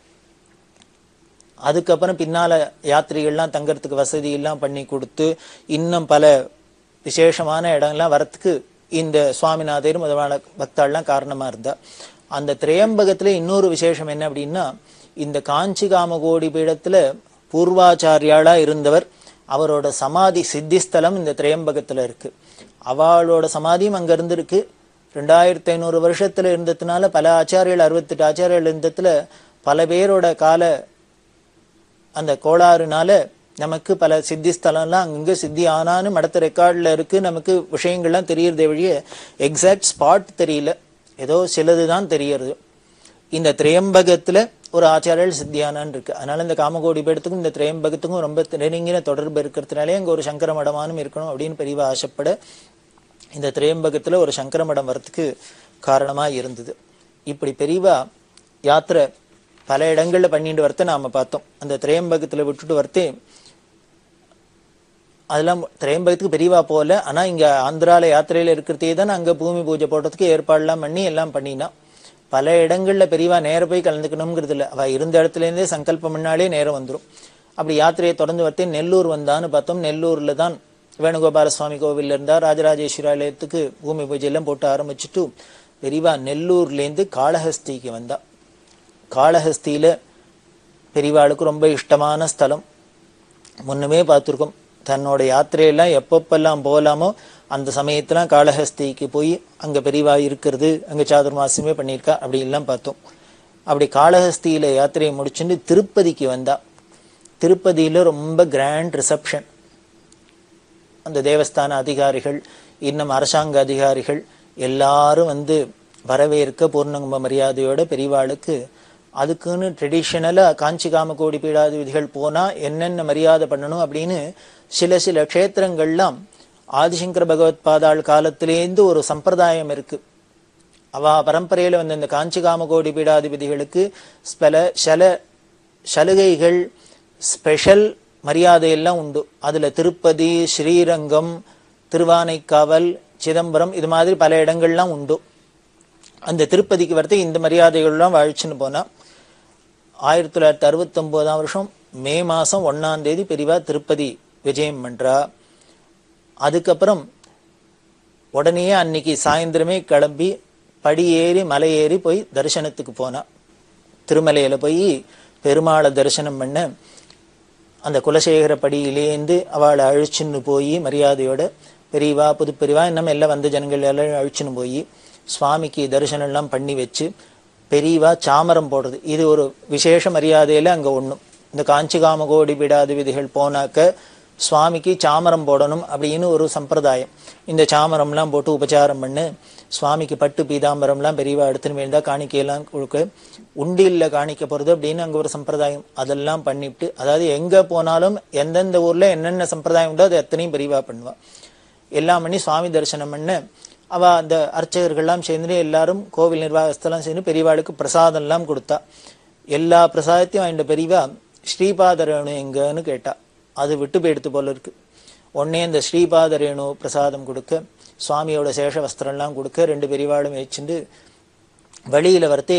அதுக்கப்புறம் பின்னால யாத்திரிகள்லாம் தங்கறதுக்கு வசதி எல்லாம் பண்ணி கொடுத்து இன்னும் பல விசேஷமான இடங்கள்லாம் வரத்துக்கு இந்த சுவாமிநாதர் முதலான பக்தாள்லாம் காரணமா இருந்தா அந்த திரையம்பகத்துல இன்னொரு விசேஷம் என்ன அப்படின்னா இந்த காஞ்சி காமகோடி பீடத்துல பூர்வாச்சாரியாளா இருந்தவர் அவரோட சமாதி சித்திஸ்தலம் இந்த திரையம்பகத்துல இருக்கு அவளோட சமாதியும் அங்க இருந்திருக்கு ரெண்டாயிரத்தி ஐநூறு வருஷத்துல இருந்ததுனால பல ஆச்சாரியர்கள் அறுபத்தெட்டு ஆச்சாரியர்கள் இருந்ததுல பல பேரோட கால அந்த கோளாறுனால நமக்கு பல சித்தி ஸ்தலம்லாம் அங்கங்க சித்தி ஆனான்னு மடத்த ரெக்கார்ட்ல இருக்கு நமக்கு விஷயங்கள்லாம் தெரியறதே வழிய எக்ஸாக்ட் ஸ்பாட் தெரியல ஏதோ சிலது தான் தெரியறது இந்த திரையம்பகத்துல ஒரு ஆச்சாரியர் சித்தியானான்னு இருக்கு அதனால இந்த காமகோடி பீடத்துக்கும் இந்த திரையம்பகத்துக்கும் ரொம்ப நெருங்கின தொடர்பு இருக்கிறதுனாலே அங்க ஒரு சங்கர மடமானும் இருக்கணும் அப்படின்னு பெரியவா ஆசைப்பட இந்த திரையம்பகத்துல ஒரு சங்கர மடம் வரத்துக்கு காரணமா இருந்தது இப்படி பெரியவா யாத்திரை பல இடங்கள்ல பண்ணிட்டு வரத்த நாம பார்த்தோம் அந்த திரையம்பகத்துல விட்டுட்டு வரத்தே அதெல்லாம் திரையம்பகத்துக்கு பெரியவா போல ஆனா இங்க ஆந்திரால யாத்திரையில இருக்கிறதே தான் அங்க பூமி பூஜை போடுறதுக்கு ஏற்பாடுலாம் பண்ணி எல்லாம் பண்ணினா பல இடங்கள்ல பெரியவா நேர போய் கலந்துக்கணுங்கிறது இல்ல அவ இருந்த இடத்துல இருந்தே சங்கல்பம் பண்ணாலே நேரம் வந்துரும் அப்படி யாத்திரையை தொடர்ந்து வரத்தே நெல்லூர் வந்தான்னு பார்த்தோம் நெல்லூர்ல தான் வேணுகோபால சுவாமி கோவில்ல இருந்தா ராஜராஜேஸ்வரி ஆலயத்துக்கு பூமி பூஜை எல்லாம் போட்டு ஆரம்பிச்சுட்டு பெரியவா நெல்லூர்ல இருந்து காளஹஸ்திக்கு வந்தா காளஹஸ்தியில பெரியவாளுக்கு ரொம்ப இஷ்டமான ஸ்தலம் முன்னமே பார்த்துருக்கோம் தன்னோட யாத்திரையெல்லாம் எப்பப்பெல்லாம் போகலாமோ அந்த சமயத்துல காளஹஸ்திக்கு போய் அங்க பெரியவா இருக்கிறது அங்க சாதுர்மாசமே பண்ணியிருக்கா அப்படி எல்லாம் பார்த்தோம் அப்படி காளஹஸ்தியில யாத்திரையை முடிச்சுட்டு திருப்பதிக்கு வந்தா திருப்பதியில ரொம்ப கிராண்ட் ரிசப்ஷன் அந்த தேவஸ்தான அதிகாரிகள் இன்னும் அரசாங்க அதிகாரிகள் எல்லாரும் வந்து வரவேற்க பூர்ணகும்ப மரியாதையோட பெரியவாளுக்கு அதுக்குன்னு ட்ரெடிஷனலா காஞ்சி காமகோடி பீடாதிபதிகள் போனா என்னென்ன மரியாதை பண்ணணும் அப்படின்னு சில சில க்ஷேத்திரங்கள்லாம் ஆதிசங்கர பகவத் பாதாள் காலத்திலேருந்து ஒரு சம்பிரதாயம் இருக்கு அவ பரம்பரையில வந்த இந்த காஞ்சி காமகோடி பீடாதிபதிகளுக்கு ஸ்பல சல சலுகைகள் ஸ்பெஷல் மரியாதை எல்லாம் உண்டு அதுல திருப்பதி ஸ்ரீரங்கம் திருவானைக்காவல் சிதம்பரம் இது மாதிரி பல இடங்கள்லாம் உண்டு அந்த திருப்பதிக்கு வரது இந்த மரியாதைகள்லாம் வாழ்ச்சுன்னு போனா ஆயிரத்தி தொள்ளாயிரத்தி அறுபத்தி ஒன்பதாம் வருஷம் மே மாசம் ஒன்னாம் தேதி பெரியவா திருப்பதி விஜயம் பண்றா அதுக்கப்புறம் உடனே அன்னைக்கு சாயந்தரமே கிளம்பி படி ஏறி மலை ஏறி போய் தரிசனத்துக்கு போனா திருமலையில போய் பெருமாளை தரிசனம் பண்ண அந்த குலசேகர படியிலேந்து அவளை அழிச்சுன்னு போய் மரியாதையோட பெரியவா புதுப்பெரியவா இன்னும் எல்லாம் வந்த ஜனங்கள் எல்லாம் அழிச்சுன்னு போய் சுவாமிக்கு தரிசனம் எல்லாம் பண்ணி வச்சு பெரியவா சாமரம் போடுறது இது ஒரு விசேஷ மரியாதையில அங்க ஒண்ணும் இந்த காஞ்சி காமகோடி விடாதிபதிகள் போனாக்க சுவாமிக்கு சாமரம் போடணும் அப்படின்னு ஒரு சம்பிரதாயம் இந்த சாமரம்லாம் போட்டு உபச்சாரம் பண்ணு சுவாமிக்கு பட்டு பீதாம்பரம்லாம் பெரியவா எடுத்துன்னு வேண்டா காணிக்கையெல்லாம் கொடுக்க உண்டியில் காணிக்க போறது அப்படின்னு அங்க ஒரு சம்பிரதாயம் அதெல்லாம் பண்ணிவிட்டு அதாவது எங்க போனாலும் எந்தெந்த ஊர்ல என்னென்ன சம்பிரதாயம் உண்டோ அது எத்தனையும் பெரியவா பண்ணுவா எல்லாம் பண்ணி சுவாமி தரிசனம் பண்ண அவ அந்த அர்ச்சகர்கள்லாம் சேர்ந்து எல்லாரும் கோவில் நிர்வாகஸ்தெல்லாம் சேர்ந்து பெரியவாளுக்கு பிரசாதம் எல்லாம் கொடுத்தா எல்லா பிரசாதத்தையும் வாங்கிட்ட பெரியவா ஸ்ரீபாத ரேணு எங்கன்னு கேட்டா அது விட்டு போயிடுத்து போல இருக்கு உடனே இந்த ஸ்ரீபாத ரேணு பிரசாதம் கொடுக்க சுவாமியோட சேஷ வஸ்திரம்லாம் கொடுக்க ரெண்டு பெரியவாளும் வச்சுட்டு வழியில வரத்தே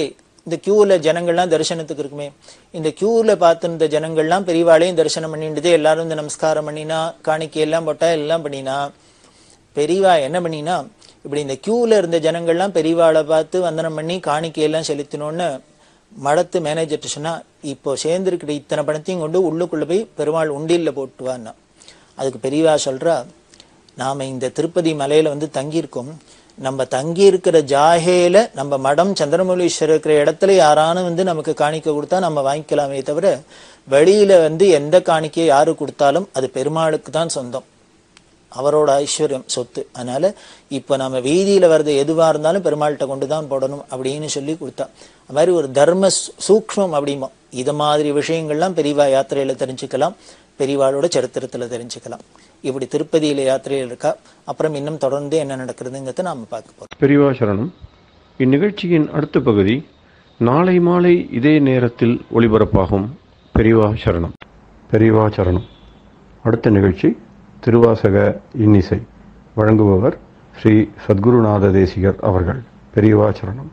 இந்த கியூவில் ஜனங்கள்லாம் தரிசனத்துக்கு இருக்குமே இந்த கியூவில் பார்த்துருந்த ஜனங்கள்லாம் பெரியவாளையும் தரிசனம் பண்ணிட்டு எல்லாரும் இந்த நமஸ்காரம் பண்ணினா காணிக்கை எல்லாம் போட்டா எல்லாம் பண்ணினா பெரியவா என்ன பண்ணினா இப்படி இந்த கியூவில் இருந்த ஜனங்கள்லாம் பெரியவாளை பார்த்து வந்தனம் பண்ணி காணிக்கையெல்லாம் செலுத்தினோன்னு மடத்து மேனேஜர்கிட்ட சொன்னா இப்போ சேர்ந்துருக்கிற இத்தனை பணத்தையும் கொண்டு உள்ளுக்குள்ள போய் பெருமாள் உண்டியல்ல போட்டுவான்னா அதுக்கு பெரியவா சொல்றா நாம இந்த திருப்பதி மலையில வந்து தங்கியிருக்கோம் நம்ம தங்கி இருக்கிற ஜாகேல நம்ம மடம் சந்திரமௌலீஸ்வரர் இருக்கிற இடத்துல யாரானும் வந்து நமக்கு காணிக்கை கொடுத்தா நம்ம வாங்கிக்கலாமே தவிர வெளியில வந்து எந்த காணிக்கையை யாரு கொடுத்தாலும் அது பெருமாளுக்கு தான் சொந்தம் அவரோட ஐஸ்வர்யம் சொத்து அதனால இப்ப நம்ம வீதியில வர்றது எதுவா இருந்தாலும் பெருமாள்கிட்ட கொண்டு தான் போடணும் அப்படின்னு சொல்லி கொடுத்தா அது மாதிரி ஒரு தர்ம சூ- சூக்ஷ்மம் அப்படிமோ இது மாதிரி விஷயங்கள்லாம் பெரியவா யாத்திரையில தெரிஞ்சுக்கலாம் பெரியவாளோட சரித்திரத்துல தெரிஞ்சுக்கலாம் இப்படி திருப்பதியில யாத்திரையில் இருக்கா அப்புறம் இன்னும் தொடர்ந்து என்ன நடக்கிறதுங்கிறத நாம பார்க்க போறோம் பெரியவா சரணம் இந்நிகழ்ச்சியின் அடுத்த பகுதி நாளை மாலை இதே நேரத்தில் ஒளிபரப்பாகும் பெரியவா சரணம் பெரியவா சரணம் அடுத்த நிகழ்ச்சி திருவாசக இன்னிசை வழங்குபவர் ஸ்ரீ சத்குருநாத தேசிகர் அவர்கள் பெரியவா சரணம்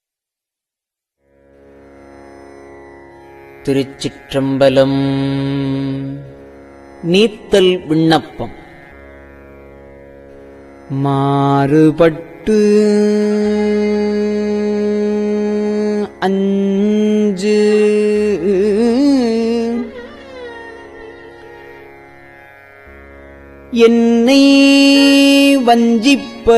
திருச்சிற்றம்பலம் நீத்தல் விண்ணப்பம் மாறுபட்டு அஞ்சு என்னை வஞ்சிப்ப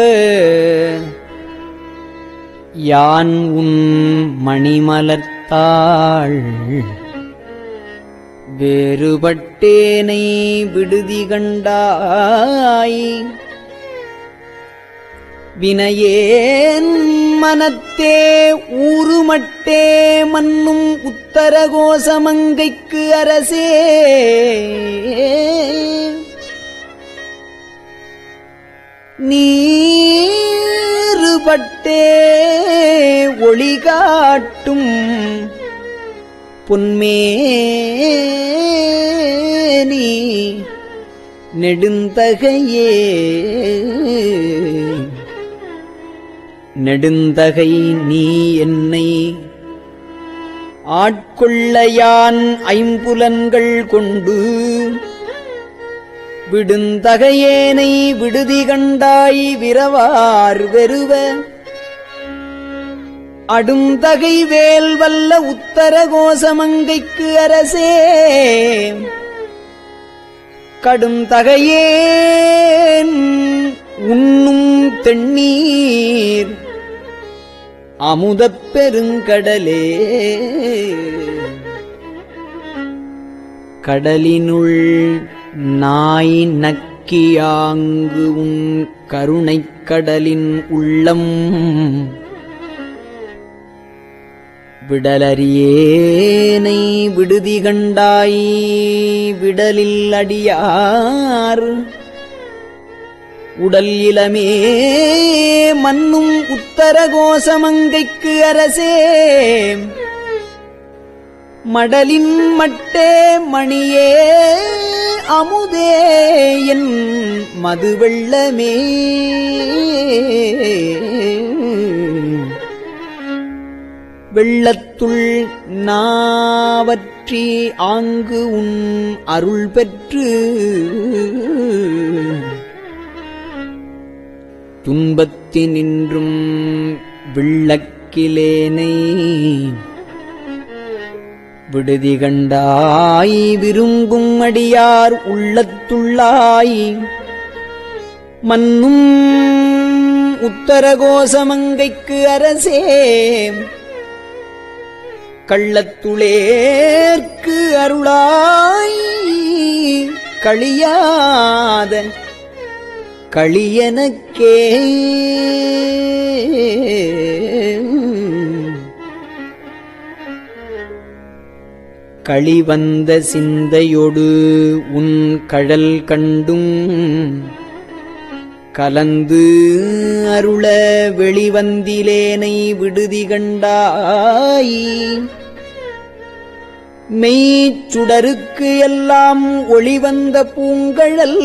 யான் உன் மணிமலர்த்தாள் வேறுபட்டேனை விடுதி கண்டாய் வினையேன் மனத்தே ஊறுமட்டே மன்னும் உத்தரகோசமங்கைக்கு அரசே நீறுபட்டே ஒளி காட்டும் பொன்மேனி நெடுந்தகையே நெடுந்தகை நீ என்னை ஆட்கொள்ளையான் ஐம்புலன்கள் கொண்டு விடுந்தகையேனை விடுதி கண்டாய் விரவார் வெறுவ அடுந்தகை வேல் வல்ல உத்தர கோசமங்கைக்கு அரசே கடுந்தகையேன் உண்ணும் தென்னீர் அமுதப் பெருங்கடலே கடலினுள் நாய் நக்கியாங்கு உன் கருணைக் கடலின் உள்ளம் விடலறியேனை விடுதி கண்டாய் விடலில் அடியார் உடல் இளமே மன்னும் உத்தர கோசமங்கைக்கு அரசே மடலின் மட்டே மணியே அமுதே என் மதுவெள்ளமே வெள்ளத்துள் நாவற்றி ஆங்கு உன் அருள் பெற்று துன்பத்தினின்றும் விள்ளக்கிலேனை விடுதி கண்டாய் விரும்பும் அடியார் உள்ளத்துள்ளாய் மன்னும் உத்தரகோசமங்கைக்கு அரசே கள்ளத்துளேற்கு அருளாய் களியாத களியனக்கே களிவந்த சிந்தையொடு உன் கழல் கண்டும் கலந்து அருள வெளிவந்திலேனை விடுதி கண்டாய் மெய்ச்சுடருக்கு எல்லாம் ஒளிவந்த பூங்கழல்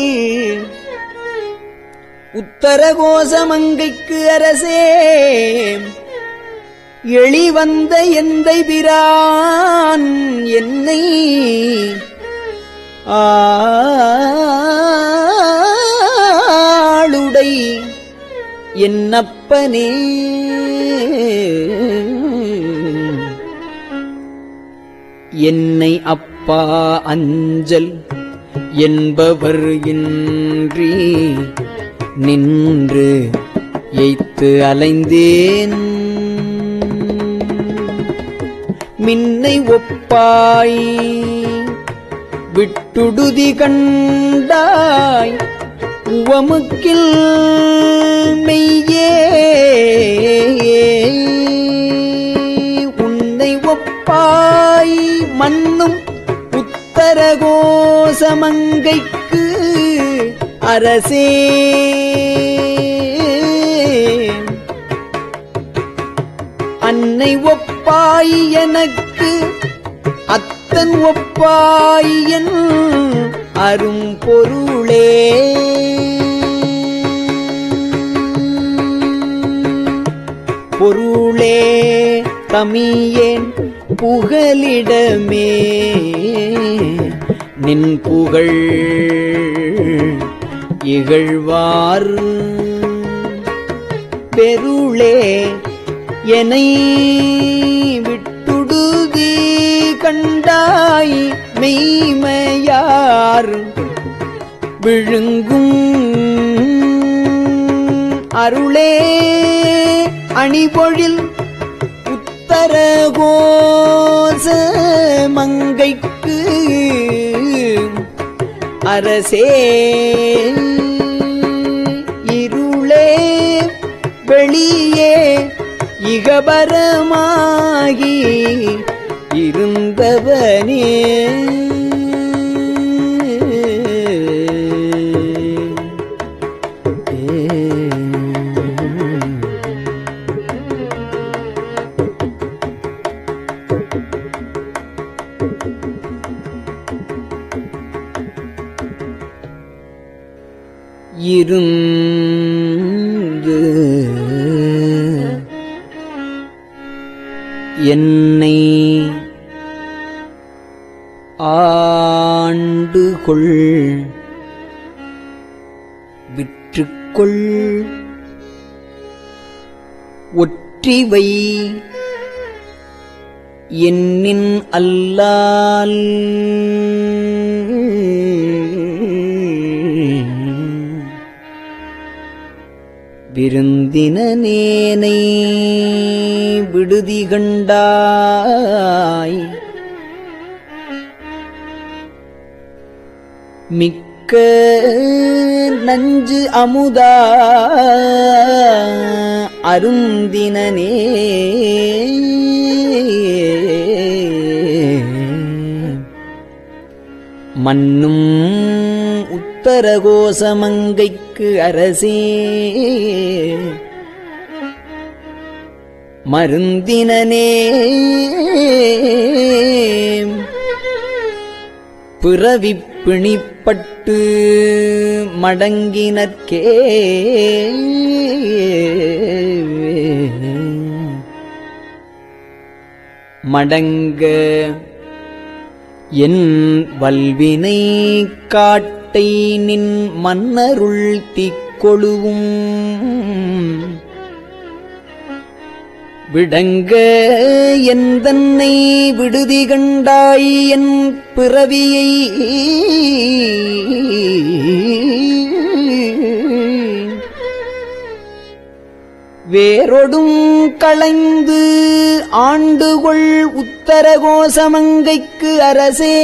உத்தரகோசமங்கைக்கு அரசே எளிவந்த எந்தை பிரான் என்னை ஆளுடை என்னப்பனே என்னை அப்பா அஞ்சல் என்பவர் இன்றி நின்று எய்த்து அலைந்தேன் மின்னை ஒப்பாய் விட்டுடுதி கண்டாய் உவமுக்கில் மெய்யே உன்னை ஒப்பாய் மண்ணும் உத்தரகோசமங்கைக்கு அரசே அன்னை ஒப்பாய் எனக்கு அத்தன் ஒப்பாய் என் அரும் பொருளே பொருளே தமியேன் புகலிடமே நின் புகழ் இகழ்வார் பெருளே என்னை விட்டுடுதி கண்டாய் மெய்மையார் விழுங்கும் அருளே அணிபொழில் உத்தரகோச மங்கைக்கு அரசே இருளே வெளியே இகபரமாகி இருந்தவனே இருந்து என்னை ஆண்டுகொள் விற்றுக்கொள் ஒற்றிவை என்னின் அல்லால் விருந்தினேனை விடுதி கண்டாய் மிக்க நஞ்சு அமுதா அருந்தினனே மன்னும் உத்தரகோசமங்கைக்கு அரசே மருந்தினனே பிறவிப் பிணிப்பட்டு மடங்கினற்கே மடங்க என் வல்வினை காட்டை நின் மன்னருள் திக்கொழுவும் விடங்க எந்தன்னை விடுதி கண்டாய் என் பிறவியை வேரொடும் களைந்து ஆண்டுகொள் உத்தரகோசமங்கைக்கு அரசே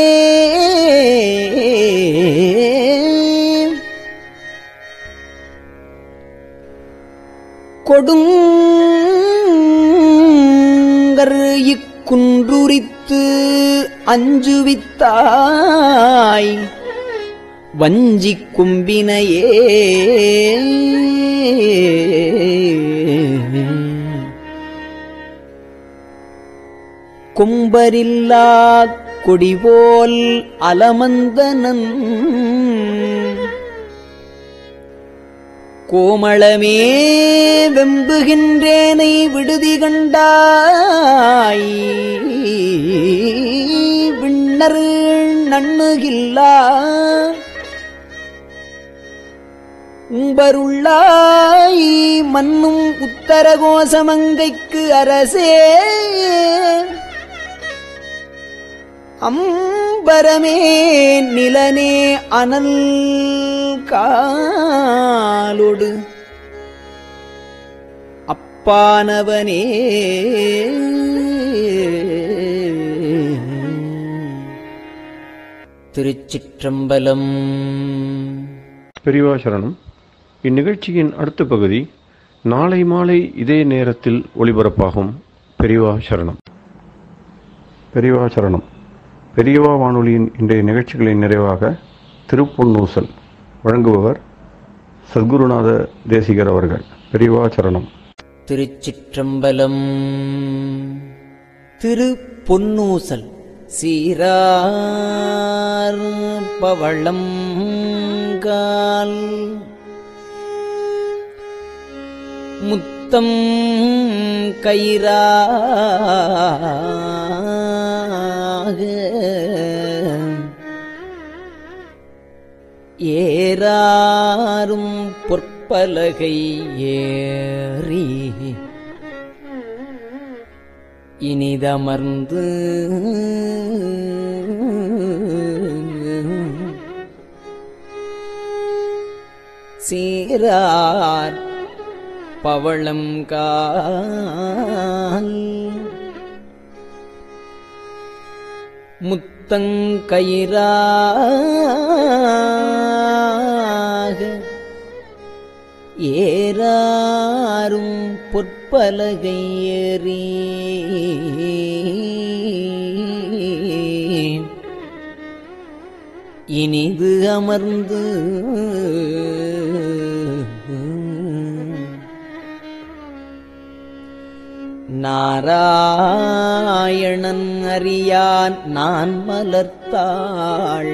கொடுங்கர் இக்குன்றுரித்து அஞ்சுவித்தாய் வஞ்சிக் கும்பினையே கும்பரில்லா கொடிபோல் அலமந்தனன் கோமளமே வெம்புகின்றேனை விடுதி கண்டாய் விண்ணர் நண்ணுகில்லா உம்பருள்ளாய் மன்னும் உத்தரகோசமங்கைக்கு அரசே அம்பரமே நிலனே அனல் காலொடு அப்பானவனே திருச்சிற்றம்பலம் பெரியவா சரணம் இந்நிகழ்ச்சியின் அடுத்த பகுதி நாளை மாலை இதே நேரத்தில் ஒளிபரப்பாகும் பெரியவா சரணம் பெரியவா சரணம் பெரியவா வானொலியின் இன்றைய நிகழ்ச்சிகளின் நிறைவாக திருப்பொன்னூசல் வழங்குபவர் சத்குருநாத தேசிகர் அவர்கள் பெரியவா சரணம் திருச்சிற்றம்பலம் திரு பொன்னூசல் சீரார் பவளம் கால் முத்தம் கயிறாக ஏறாரும் பொற்பலகை ஏறி இனிதமர்ந்து சீரார் பவளம் கால் முத்தங்கயிறாக ஏறாரும் பொற்பலகை ஏறி இனிது அமர்ந்து நாராயணன் அறியான் நான் மலர்த்தாள்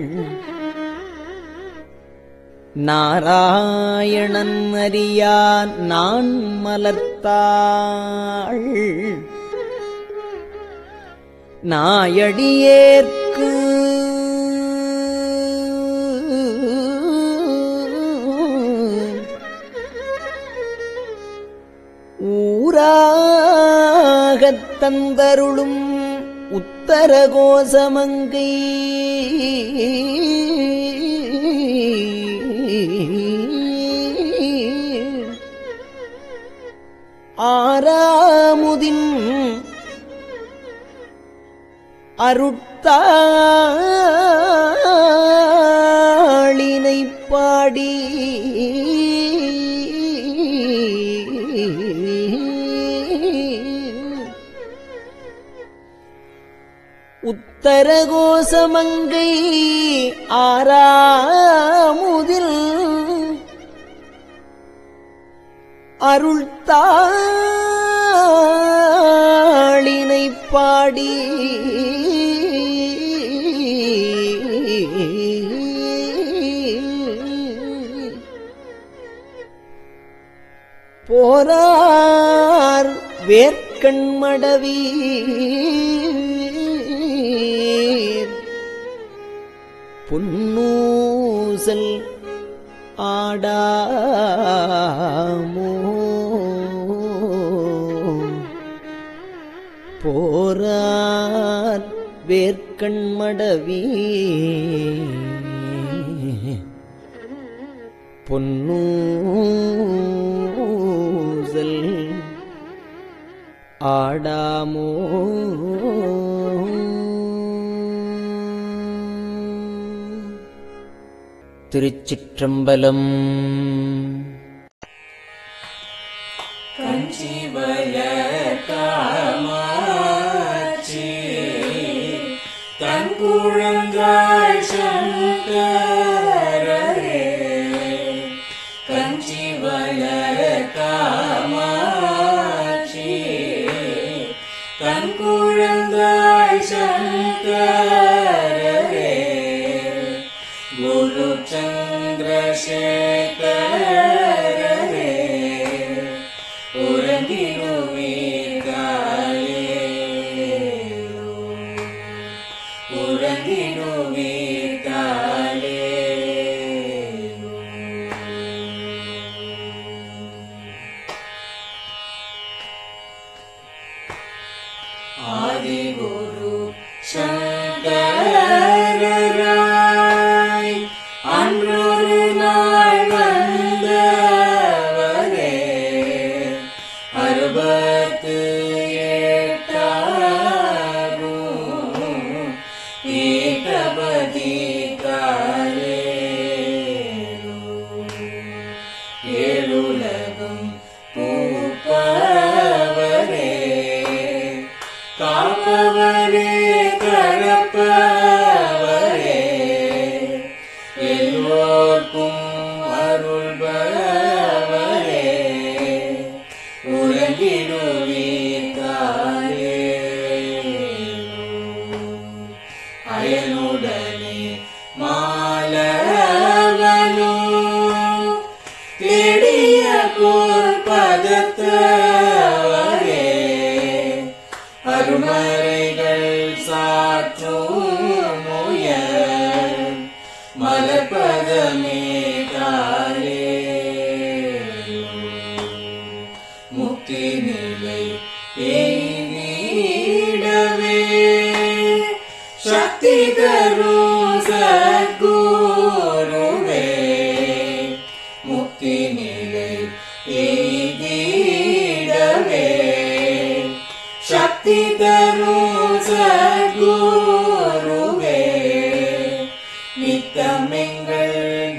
நாராயணன் அறியான் நான் மலர்த்தாள் நாயடியேற்கு ஊராகத் தந்தருளும் உத்தரகோசமங்கை ஆறாமுதின் அருட்தாளினை பாடி உத்தரகோசமங்கை ஆறாமுதில் அருள்தாளினை பாடி போரார் வேர்க்கண்மடவி புன்னூசல் ஆடாமோ போரார் வேர்க்கண்மடவி பொன்னூசல் ஆடாமோ திருச்சிற்றம்பலம் குரு சந்திரசேகர தேடிய பொற்பதத்தவரே அருமறைகள் சாற்றும் உயர் மலர்பதமே தாரே முக்தி நிலை எய்திடவே சக்தி தரும் சத்குருவே முக்தி நிலை எய்திடவே சக்தி தரும் சத்குருவே நித்தமெங்கள்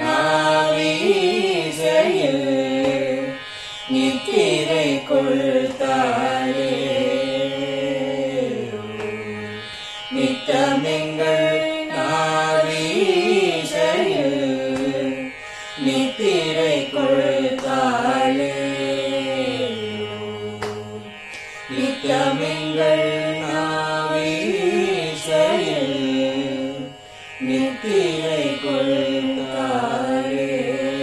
நாவீசையில் நித்திரை கொள்தாளே நித்தமெங்கள் நாவீசையில் நித்திரை கொள்தாளே நித்தமெங்கள் நாவீசையில் நித்திரை கொள்தாளே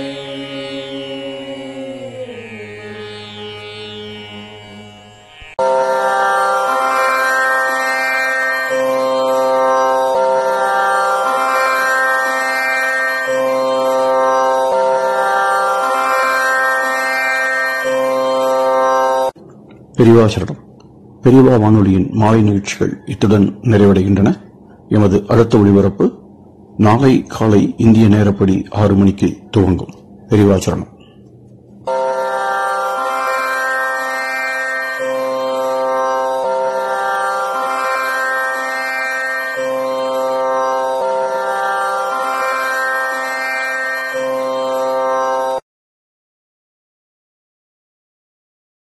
பெரியவாசரணம் பெரியவா வானொலியின் மாலை நிகழ்ச்சிகள் இத்துடன் நிறைவடைகின்றன எமது அடுத்த ஒளிபரப்பு நாளை காலை இந்திய நேரப்படி ஆறு மணிக்கு துவங்கும் பெரியவாசரணம்